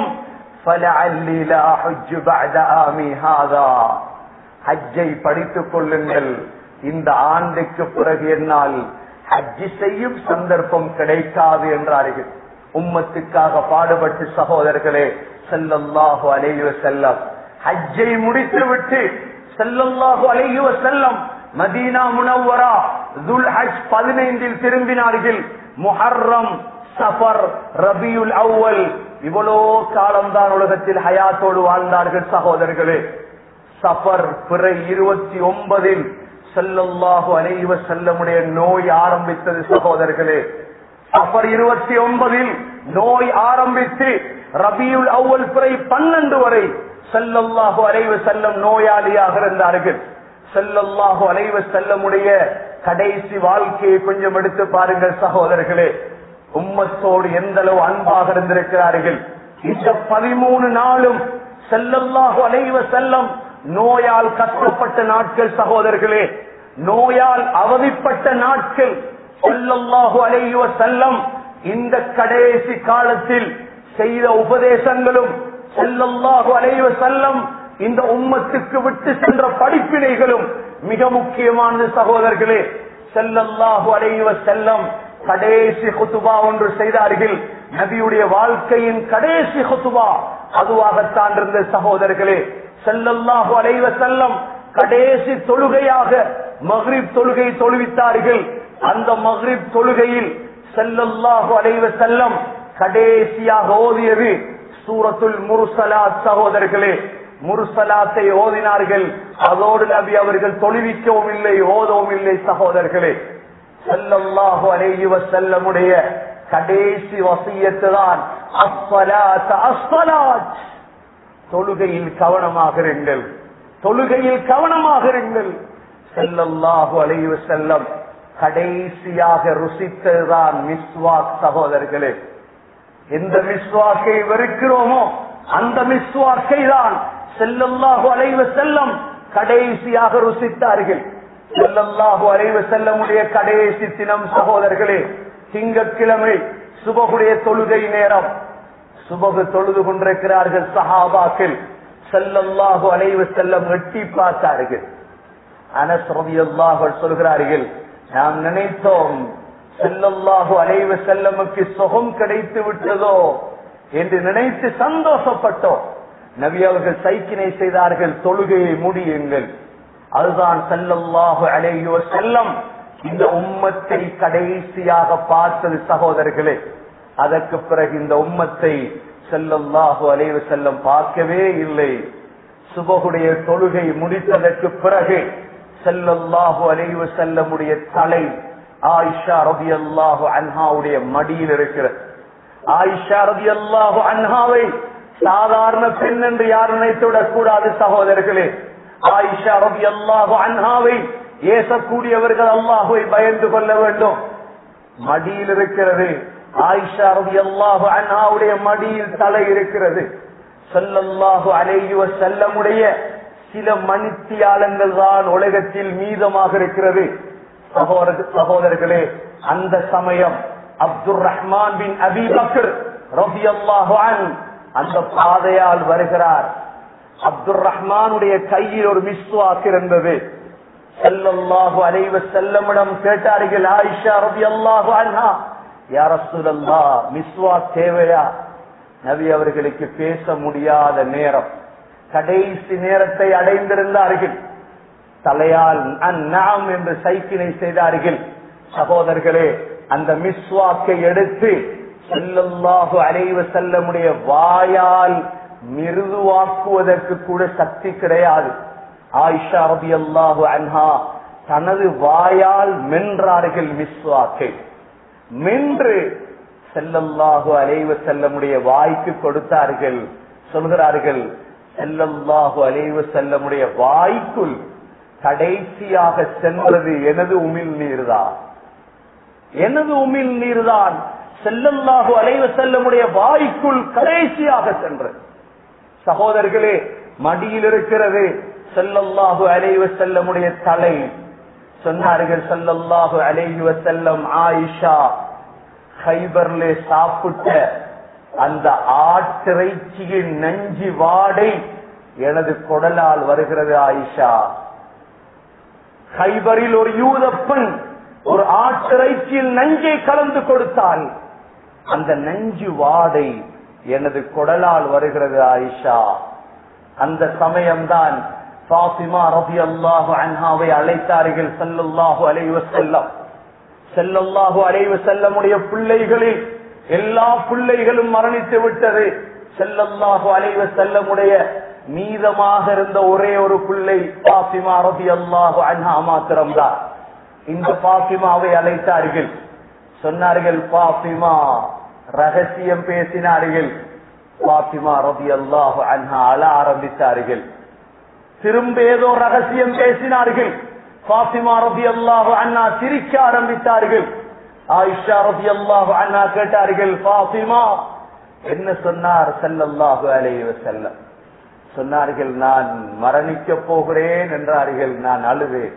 فلعلي لا أحج بعد آمي هذا ஹஜ்ஜை படித்துக் கொள்ளுங்கள் இந்த ஆண்டுக்கு பிறகு என்னால் ஹஜ்ஜி செய்யும் சந்தர்ப்பம் கிடைக்காது என்றார்கள் உம்மத்துக்காக பாடுபட்டு சகோதரர்களே செல்லல்லாஹு அலையுவ செல்லம் ஹஜ்ஜை முடித்துவிட்டு செல்லல்லாஹு அலையுவ செல்லம் மதீனா முனவரா துல் ஹஜ் பதினைந்தில் திரும்பினார்கள் முஹர்ரம் சஃபர் ரபியுல் அவ்வல் இவ்வளோ காலம்தான் உலகத்தில் ஹயாத்தோடு வாழ்ந்தார்கள் சகோதரர்களே சஃபர் பிறை இருபத்தி ஒன்பதில் செல்லல்லாஹு அலைவ செல்லமுடைய நோய் ஆரம்பித்தது சகோதரர்களே சஃபர் இருபத்தி ஒன்பதில் நோய் ஆரம்பித்து ரபியுல் அவ்வல் பிறை பன்னெண்டு வரை செல்லல்லாஹு அலைவ செல்லம் நோயாளியாக இருந்தார்கள் செல்லல்லாஹு அலைவ செல்லமுடைய கடைசி வாழ்க்கையை கொஞ்சம் எடுத்து பாருங்கள் சகோதரர்களே உம்மத்தோடு எந்த அளவு அன்பாக இருந்திருக்கிறார்கள் இந்த பதிமூணு நாளும் செல்லல்லாஹு அலைவ செல்லம் நோயால் கஷ்டப்பட்ட நாட்கள் சகோதரர்களே நோயால் அவதிப்பட்ட நாட்கள் செல்லல்லாஹு அலைவ செல்லம் இந்த கடைசி காலத்தில் செய்த உபதேசங்களும் செல்லல்லாஹு அலைவ செல்லம் இந்த உம்மத்துக்கு விட்டு சென்ற படிப்பினைகளும் மிக முக்கியமானது சகோதரர்களே செல்லல்லாஹு அலைவ செல்லம் கடைசி குத்துபா ஒன்று செய்தார்கள் நபியுடைய வாழ்க்கையின் கடைசி குத்துபா அதுவாகத்தான் இருந்த சகோதரர்களே செல்லல்லாஹு அலைவ செல்லம் கடைசி தொழுகையாக மஹ்ரிப் தொழுகை தொழுவித்தார்கள் அந்த மஹ்ரிப் தொழுகையில் செல்லல்லாஹு அலைவ செல்லம் கடைசியாக ஓதியது சூரத்துல் முருசலாத் சகோதரர்களே முருசலாத்தை ஓதினார்கள் அதோடு நபி அவர்கள் தொழுவிக்கவும் இல்லை ஓதவும் இல்லை சகோதரர்களே செல்லல்லாஹு அலைஹி வஸல்லமுடைய கடைசி வசியத்து தான் அஸ்ஸலாத் அஸ்ஸலாத் தொழுகையில் கவனமாக இருங்கள் தொழுகையில் கவனமாக இருங்கள் செல்லல்லாஹு அலைஹி வஸல்லம் கடைசியாக ருசித்ததுதான் மிஸ்வாக் சகோதரர்களே எந்த மிஸ்வாக்கை வெறுக்கிறோமோ அந்த மிஸ்வாக்கை தான் செல்லல்லாஹு அலைவ செல்லம் கடைசியாக ருசித்தார்கள் செல்லல்லாஹு அலைவ செல்லமுடைய கடைசி தினம் சகோதரர்களே திங்கட்கிழமை சுபகுடைய தொழுகை நேரம் சுபகு தொழுது கொண்டிருக்கிறார்கள் சஹாபாக்கள் செல்லல்லாஹு அலைவு செல்லம் எட்டி பார்த்தார்கள் அனஸ்ரதியல்லாஹ் சொல்கிறார்கள் நாம் நினைத்தோம் செல்லல்லாஹு அலைவு செல்லமுக்கு சுகம் கிடைத்து விட்டதோ என்று நினைத்து சந்தோஷப்பட்டோம் நபி அவர்கள் சைக்கினை செய்தார்கள் தொழுகையை முடியுங்கள் அதுதான் செல்லல்லாஹு அலையோ செல்லம் இந்த உம்மத்தை கடைசியாக பார்த்தது சகோதரர்களே அதற்கு பிறகு இந்த உம்மத்தை செல்லல்லாஹு அலைவு செல்லம் பார்க்கவே இல்லை சுபகுடைய தொழுகை முடித்ததற்கு பிறகு செல்லல்லாஹு அலைவு செல்லமுடைய தலை ஆயிஷா ரபி அல்லாஹு அன்ஹாவுடைய மடியில் இருக்கிறது ஆயிஷா ரபி அல்லாஹு அன்ஹாவை சாதாரண பெண் என்று யார் நினைத்துவிடக் கூடாது சகோதரர்களே ஆயிஷா ரபி அல்லாஹு அன்ஹாவை ஏசக்கூடியவர்கள் அல்லாஹுவை பயந்து கொள்ள வேண்டும் மடியில் இருக்கிறது ஆயிஷா ரபி அல்லாஹு அன்ஹாவுடைய மடியில் தலை இருக்கிறது செல்லல்லாஹு அலையுவ செல்லமுடைய சில மணித்தியாலங்கள் தான் உலகத்தில் மீதமாக இருக்கிறது சகோதர சகோதரர்களே அந்த சமயம் Abdul Rahman bin Abi Bakr ரபி அல்லாஹு அந்த பாதையால் வருகிறார் அப்துல் ரஹ்மானுடைய கையில் ஒரு மிஸ்வாக் இருந்தது செல்லல்லாஹு அலைவ செல்லமிடம் கேட்டார்கள் ஆயிஷா ரபி அல்லாஹு அன்ஹா யார சொல்லல்லா மிஸ்வா தேவையா நபி அவர்களுக்கு பேச முடியாத நேரம் கடைசி நேரத்தை அடைந்திருந்தார்கள் தலையால் அந்நாம் என்று சைக்கினை செய்தார்கள் சகோதரர்களே அந்த மிஸ்வாக்கை எடுத்து செல்லல்லாஹு அலைவ செல்லமுடைய வாயால் மிருதுவாக்குவதற்கு கூட சக்தி கிடையாது ஆயிஷா ரபி அல்லாஹு அன்ஹா தனது வாயால் மென்றார்கள் மிஸ்வாக்கை மென்று செல்லல்லாஹு அலைவ செல்லமுடைய வாய்க்கு கொடுத்தார்கள் சொல்கிறார்கள் செல்லல்லாஹு அலைவ செல்லமுடைய வாய்க்குள் கடைசியாக சென்றது எனது உமிழ் நீர்தான் எனது உமிழ் நீர்தான் செல்லல்லாஹு அலைவ செல்லமுடைய வாய்க்குள் கடைசியாக சென்றது சகோதரர்களே மடியில் இருக்கிறது செல்லல்லாஹு அலைவ செல்லமுடைய தலை சொன்னார்கள் செல்லல்லாஹு அலைவ செல்லம் ஆயிஷா ஹைபர்லே சாப்பிட்ட அந்த ஆட்டிறைச்சியின் நஞ்சி வாடை எனது குடலால் வருகிறது ஆயிஷா ஹைபரில் ஒரு யூத பெண் ஒரு ஆட்டிறைச்சியில் நஞ்சை கலந்து கொடுத்தால் அந்த நஞ்சு வாடை எனது குடலால் வருகிறது ஆயிஷா அந்த சமயம்தான் பாசிமா ரபி அல்லாஹு அன்ஹாவை அழைத்தார்கள் செல்லல்லாஹு அலைவ செல்லம் செல்லல்லாஹு அலைவ செல்லமுடைய பிள்ளைகளில் எல்லா பிள்ளைகளும் மரணித்து விட்டது செல்லல்லாஹு அலைவ செல்லமுடைய மீதமாக இருந்த ஒரே ஒரு பிள்ளை பாசிமா ரபி அல்லாஹு அன்ஹா மாத்திரம்தான் இந்த பாசிமாவை அழைத்தார்கள் சொன்னார்கள் பாசிமா ரகசியம் பேசினார்கள் பாத்திமா ரபி அல்லாஹு அன்ஹா அழ ஆரம்பித்தார்கள் திரும்ப ஏதோ ரகசியம் பேசினார்கள் பாத்திமா ரபி அல்லாஹு அண்ணா சிரிக்க ஆரம்பித்தார்கள் ஆயிஷா ரபி அல்லாஹு அண்ணா கேட்டார்கள் பாத்திமா என்ன சொன்னார் செல்லல்லாஹு அலைவ செல்லம் சொன்னார்கள் நான் மரணிக்க போகிறேன் என்றார்கள் நான் அழுவேன்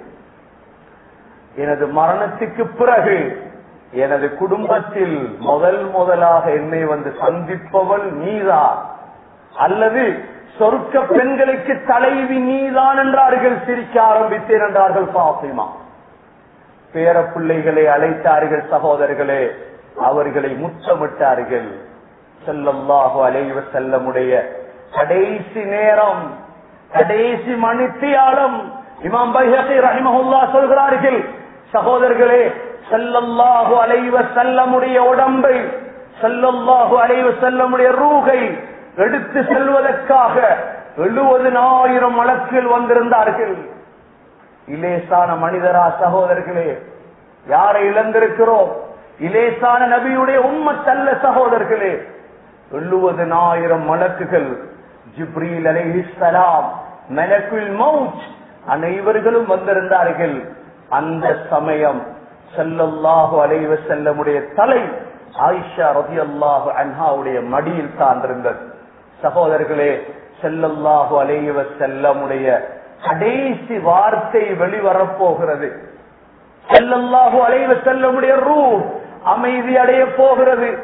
எனது மரணத்துக்கு பிறகு எனது குடும்பத்தில் முதல் முதலாக என்னை வந்து சந்திப்பவள் நீதான் அல்லது சொர்க்க பெண்களுக்கு தலைவி நீதான் என்றார்கள் சிரிக்க ஆரம்பித்தேன் என்றார்கள் பாசிமா பேர பிள்ளைகளை அழைத்தார்கள் சகோதரர்களே அவர்களை முத்தமிட்டார்கள் செல்லல்லாஹு அலைவ செல்லமுடைய கடைசி நேரம் கடைசி மணித்தியாலம் இமாம் பைஹி ரஹிமஹுல்லா சொல்கிறார்கள் சகோதரர்களே செல்லல்லாஹு அலைவ செல்லமுடைய உடம்பை செல்லல்லாஹு அலைவ செல்லமுடைய ரூகை எடுத்து செல்வதற்காக எழுபதினாயிரம் வழக்கில் வந்திருந்தார்கள் இலேசான மனிதரா சகோதரர்களே யாரை இழந்திருக்கிறோம் இலேசான நபியுடைய உம்மத்தல்ல சகோதரர்களே எழுபதினாயிரம் மலக்குகள் ஜிப்ரீல் அலைஹிஸ்ஸலாம் மலக்குல் மவுத் அனைவர்களும் வந்திருந்தார்கள் அந்த சமயம் செல்லல்லாஹு அலைவ செல்லமுடைய தலை ஆயிஷா ரதி அல்லாஹு அன்ஹாவுடைய மடியில் சார்ந்திருந்தது சகோதரர்களே செல்லல்லாஹு அலைவ செல்லமுடைய கடைசி வார்த்தை வெளிவரப்போகிறது செல்லல்லாஹு அலைவ செல்லமுடைய ரூ அமைதி அடைய போகிறது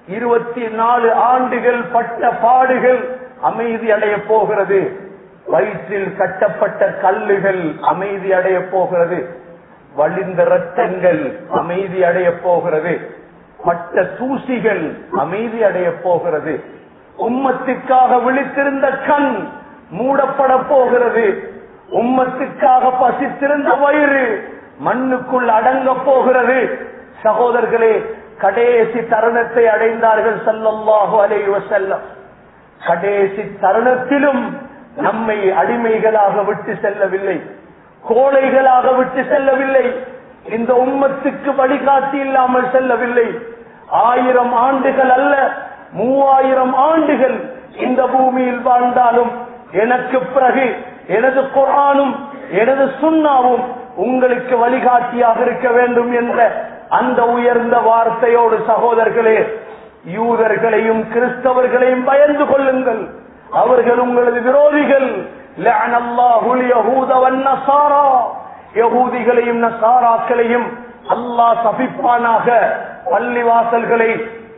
இருபத்தி நாலு ஆண்டுகள் பட்ட பாடுகள் அமைதி அடைய போகிறது வயிற்றில் கட்டப்பட்ட கல்லுகள் அமைதி அடைய போகிறது வழிந்த ரத்தங்கள் அமைதி அடைய போகிறது பட்ட தூசிகள் அமைதி அடைய போகிறது உம்மத்துக்காக விழித்திருந்த கண் மூடப்பட போகிறது உம்மத்துக்காக பசித்திருந்த வயிறு மண்ணுக்குள் அடங்க போகிறது சகோதரர்களே கடைசி தருணத்தை அடைந்தார்கள் சல்லல்லாஹு அலைஹி வஸல்லம் கடைசி தருணத்திலும் நம்மை அடிமைகளாக விட்டு செல்லவில்லை கோழைகளாக விட்டு செல்லவில்லை இந்த உம்மத்துக்கு வழிகாட்டி இல்லாமல் செல்லவில்லை ஆயிரம் ஆண்டுகள் அல்ல மூவாயிரம் ஆண்டுகள் இந்த பூமியில் வாழ்ந்தாலும் எனக்கு பிறகு எனது குரானும் எனது சுண்ணாவும் உங்களுக்கு வழிகாட்டியாக இருக்க வேண்டும் என்ற அந்த உயர்ந்த வார்த்தையோடு சகோதரர்களே யூதர்களையும் கிறிஸ்தவர்களையும் பயந்து கொள்ளுங்கள் அவர்கள் உங்களது விரோதிகள் லஅனல்லாஹுல் யஹூத வன்னஸாரா யஹூதிகளையும் நசாராக்களையும் அல்லாஹ் சபிப்பானாக பள்ளிவாசல்களை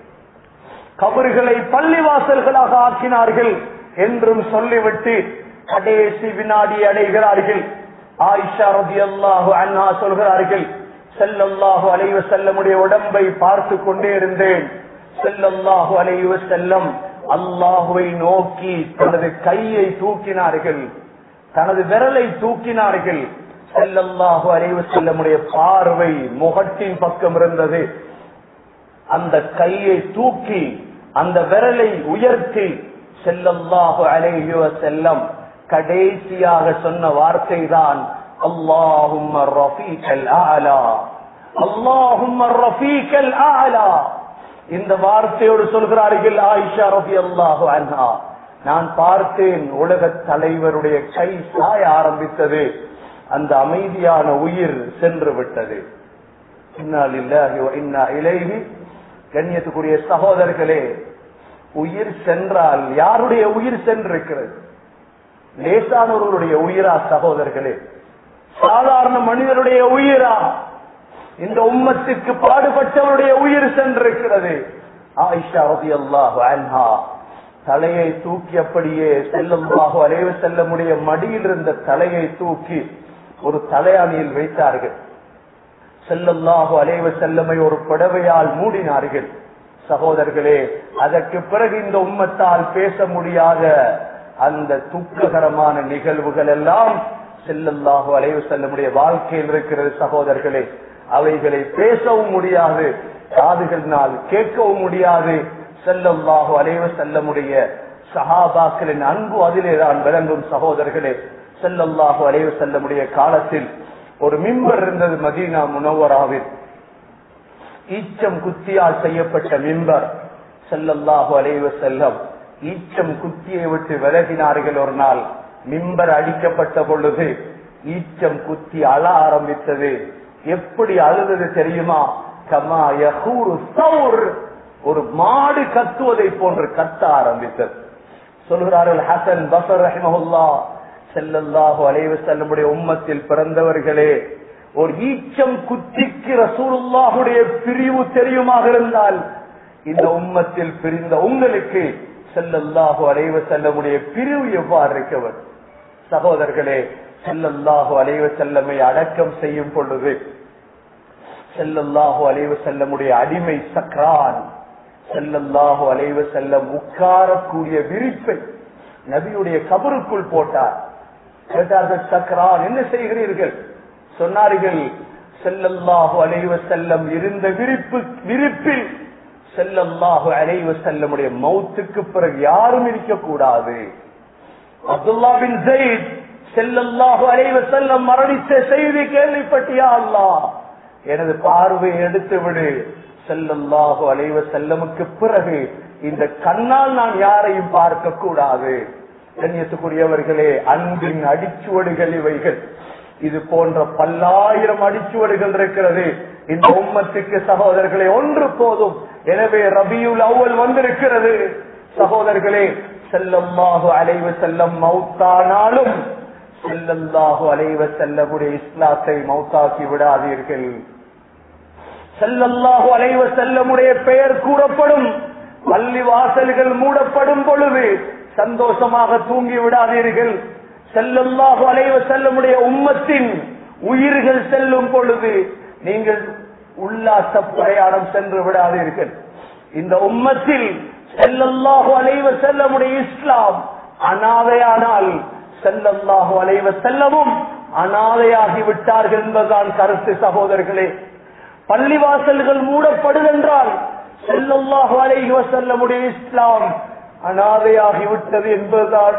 கபறுகளை பள்ளிவாசல்களாக ஆக்கினார்கள் என்றும் சொல்லிவிட்டு கடைசி வினாடி அடைகிறார்கள் ஆயிஷா ரதியல்லாஹு அன்ஹா சொல்கிறார்கள் செல்லல்லாஹு அலைவ செல்லமுடைய உடம்பை பார்த்து கொண்டே இருந்தேன் செல்லல்லாஹு அலைவ செல்லம் அல்லாஹுவை நோக்கி தனது கையை தூக்கினார்கள் தனது விரலை தூக்கினார்கள் செல்லல்லாஹு அலைவ செல்லமுடைய பார்வை முகத்தின் பக்கம் இருந்தது அந்த கையை தூக்கி அந்த விரலை உயர்த்தி செல்லல்லாஹு அலைஹி செல்லம் கடைசியாக சொன்ன வார்த்தை தான் அல்லாஹும் ரஃபீக்கல் ஆலா அல்லாஹும் ரஃபீக்கல் ஆலா இந்த வார்த்தையோடு சொல்கிறார்கள் ஆயிஷா ரபி அல்லாஹு அன்ஹா நான் பார்த்தேன் உலக தலைவருடைய கை சாய ஆரம்பித்தது அந்த அமைதியான உயிர் சென்று விட்டது இலைஹி கண்ணியத்துக்குரிய சகோதரர்களே உயிர் சென்றால் யாருடைய உயிர் சென்றிருக்கிறது லேசானவர்களுடைய உயிரா சகோதரர்களே சாதாரண மனிதனுடைய உயிரா இந்த உம்மத்துக்கு பாடுபட்டவருடைய உயிர் சென்றிருக்கிறது ஆயிஷா ரதி அல்லாஹ் தலையை தூக்கியபடியே செல்லமாக அலைவு செல்லமுடைய மடியில் இருந்த தலையை தூக்கி ஒரு தலையாணியில் வைத்தார்கள் செல்லல்லாஹு அலைவ செல்லமை ஒரு புடவையால் மூடினார்கள் சகோதரர்களே அதற்கு பிறகு இந்த உம்மத்தால் பேச முடியாத அந்த துக்ககரமான நிகழ்வுகள் எல்லாம் செல்லல்லாஹு அலைவு செல்லமுடைய வாழ்க்கையில் இருக்கிறது சகோதரர்களே அவைகளை பேசவும் முடியாது காதுகளினால் கேட்கவும் முடியாது செல்லல்லாஹு அலைவ செல்லமுடைய சஹாபாக்களின் அன்பு அதிலே தான் விளங்கும் சகோதரர்களே செல்லல்லாஹு அலைவ செல்லமுடைய காலத்தில் ஒரு மிம்பர் இருந்தது மதீனா முனவராவில் ஈச்சம் குத்தியால் செய்யப்பட்ட மிம்பர் செல்லல்லாஹு அலைவ செல்லம் ஈச்சம் குத்தியை விட்டு விலகினார்கள் ஒரு நாள் மிம்பர் அடிக்கப்பட்ட பொழுது ஈச்சம் குத்தி அழ ஆரம்பித்தது எப்படி அழுதது தெரியுமா கமா யஹூரு சௌர் ஒரு மாடு கத்துவதை போன்று கத்த ஆரம்பித்தது சொல்கிறார்கள் ஹசன் பசர் ரஹிமஹுல்லா செல்லல்லாஹு அலைவ செல்லமுடைய உம்மத்தில் பிறந்தவர்களே ஒரு ஈச்சம் குத்திக்கு ரசூலுல்லாஹுடைய பிரிவு தெரியுமாக இருந்தால் இந்த உம்மத்தில் பிரிந்த உங்களுக்கு செல்லல்லாஹு அலைவ செல்லமுடைய பிரிவு எவ்வாறு இருக்கவர் சகோதரர்களே செல்லல்லாஹு அலைவ செல்லமை அடக்கம் செய்யும் பொழுது செல்லல்லாஹு அலைவ செல்லமுடைய அடிமை சக்ரான் செல்லல்லாஹு அலைவ செல்லம் உட்காரக்கூடிய விரிப்பை நபியுடைய கபருக்குள் போட்டார் கேட்டார்கள் சக்ரான் என்ன செய்கிறீர்கள் சொன்னார்கள் செல்லல்லாஹு அலைவ செல்லம் இருந்த விரிப்பு விரிப்பில் செல்லல்லாஹு அலைவ செல்லமுடைய மௌத்துக்கு பிறகு யாரும் இருக்கக்கூடாது அப்துல்லா பின் ஜெயித் செல்லல்லாஹு அலைவ செல்லம் மரணித்த செய்தி கேள்விப்பட்டியா அல்லா எனது பார்வை எடுத்து விடு செல்லல்லாஹு அலைவ செல்லமுக்கு பிறகு இந்த கண்ணால் நான் யாரையும் பார்க்க கூடாது கண்ணியத்துக்குரியவர்களே அன்பின் அடிச்சுவடுகள் இவைகள் இது போன்ற பல்லாயிரம் அடிச்சுவடுகள் இருக்கிறது இந்த உம்மத்துக்கு சகோதரர்களே ஒன்று போதும் எனவே ரபியுல் அவ்வல் வந்திருக்கிறது சகோதரர்களே செல்லம்மாகு அலைவு செல்லம் மௌத்தானாலும் செல்லல்லாஹு அலைவ செல்லமுடைய இஸ்லாத்தை மௌத்தாக்கி விடாதீர்கள் செல்லல்லாஹு அலைவ செல்லமுடைய பெயர் கூறப்படும் பள்ளி வாசல்கள் மூடப்படும் பொழுது சந்தோஷமாக தூங்கி விடாதீர்கள் செல்லல்லாஹு அலைவ செல்லமுடைய உம்மத்தின் உயிர்கள் செல்லும் பொழுது நீங்கள் உல்லாச பிரயாணம் சென்று விடாதீர்கள் இந்த உம்மத்தில் செல்லல்லாஹு அலைவ செல்லமுடைய இஸ்லாம் அனாதையானால் செல்லல்லாஹு அலைவ செல்லவும் அனாதையாகி விட்டார்கள் என்பதுதான் கருத்து சகோதரர்களே பள்ளிவாசல்கள் மூடப்படுதென்றால் செல்லல்லாஹு அலைஹி வசல்லமுடைய இஸ்லாம் அனாதையாகிவிட்டது என்பதுதான்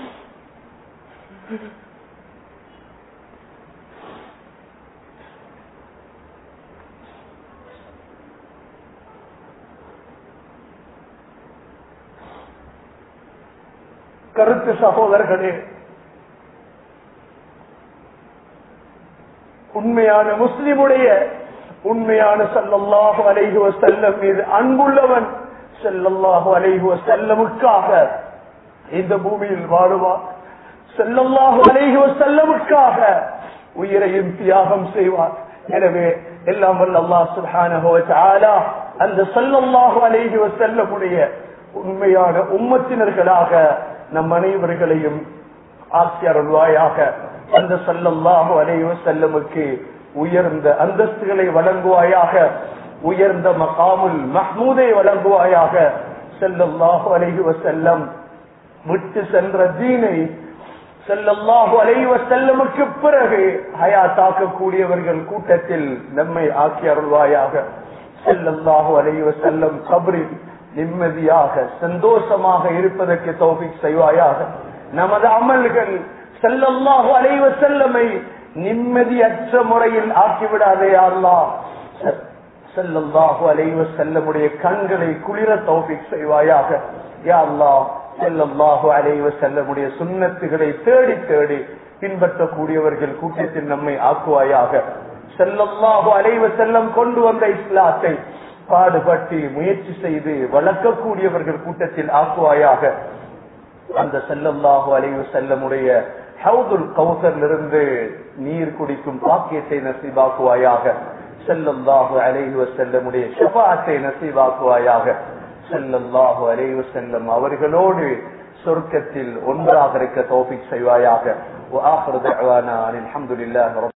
கருத்து சகோதரர்களே உண்மையான முஸ்லிமுடைய உண்மையான செல்லல்லாஹு அலைஹி வசல்லம் மீது அன்புள்ளவன் செல்லல்லாஹு அலைஹி வசல்லமுக்காக இந்த பூமியில் வாழுவார் செல்லல்லாஹு அலைஹி வசல்லமுக்காக உயிரையும் தியாகம் செய்வார் எனவே எல்லாம் வல்ல அல்லாஹ் சுப்ஹானஹு வ தஆலா அந்த ஸல்லல்லாஹு அலைஹி வஸல்லமுடைய உண்மையான உம்மத்தினர்களாக நம் அனைவர்களையும் ஆசியருள்வாயாக அந்த ஸல்லல்லாஹு அலைஹி வஸல்லமுக்கு உயர்ந்த அந்தஸ்துகளை வழங்குவாயாக உயர்ந்த மகாமுல் மஹ்மூதை வழங்குவாயாக ஸல்லல்லாஹு அலைஹி வஸல்லம் விட்டு சென்ற தீனை செல்லல்லாஹு அலைவ செல்லமுக்கு பிறகு ஹயாத்தாக்கக்கூடியவர்கள் கூட்டத்தில் நம்மை ஆக்கி அருள்வாயாக செல்லல்லாஹு அலைவ செல்லம் கபரில் நிம்மதியாக சந்தோஷமாக இருப்பதற்கு தௌபிக் செய்வாயாக நமது அமல்கள் செல்லல்லாஹு அலைவ செல்லமை நிம்மதியற்ற முறையில் ஆக்கிவிடாதே அல்லா செல்லல்லாஹு அலைவ செல்லமுடைய கண்களை குளிர தௌபிக் செய்வாயாக யா அல்லாஹ் செல்லல்லாஹு அலைவ செல்லமுடைய சுண்ணத்துகளை தேடி தேடி பின்பற்றக்கூடியவர்கள் கூட்டத்தில் நம்மை ஆக்குவாயாக செல்லல்லாஹு அலைவ செல்லம் கொண்டு வந்த இஸ்லாத்தை பாடுபட்டு முயற்சி செய்து வளர்க்கக்கூடியவர்கள் கூட்டத்தில் ஆக்குவாயாக அந்த செல்லல்லாஹு அலைவு செல்லமுடைய ஹவுதுல் கௌசரிலிருந்து நீர் குடிக்கும் பாக்கியத்தை நசீபாக்குவாயாக செல்லல்லாஹு அலைஹி செல்லமுடைய ஷபாத்தை நசீபாக்குவாயாக செல்லல்லாஹு அலைவு செல்லம் அவர்களோடு சொர்க்கத்தில் ஒன்றாக இருக்க தோபிக் செய்வாயாக وآخر دعوانا أن الحمد لله رب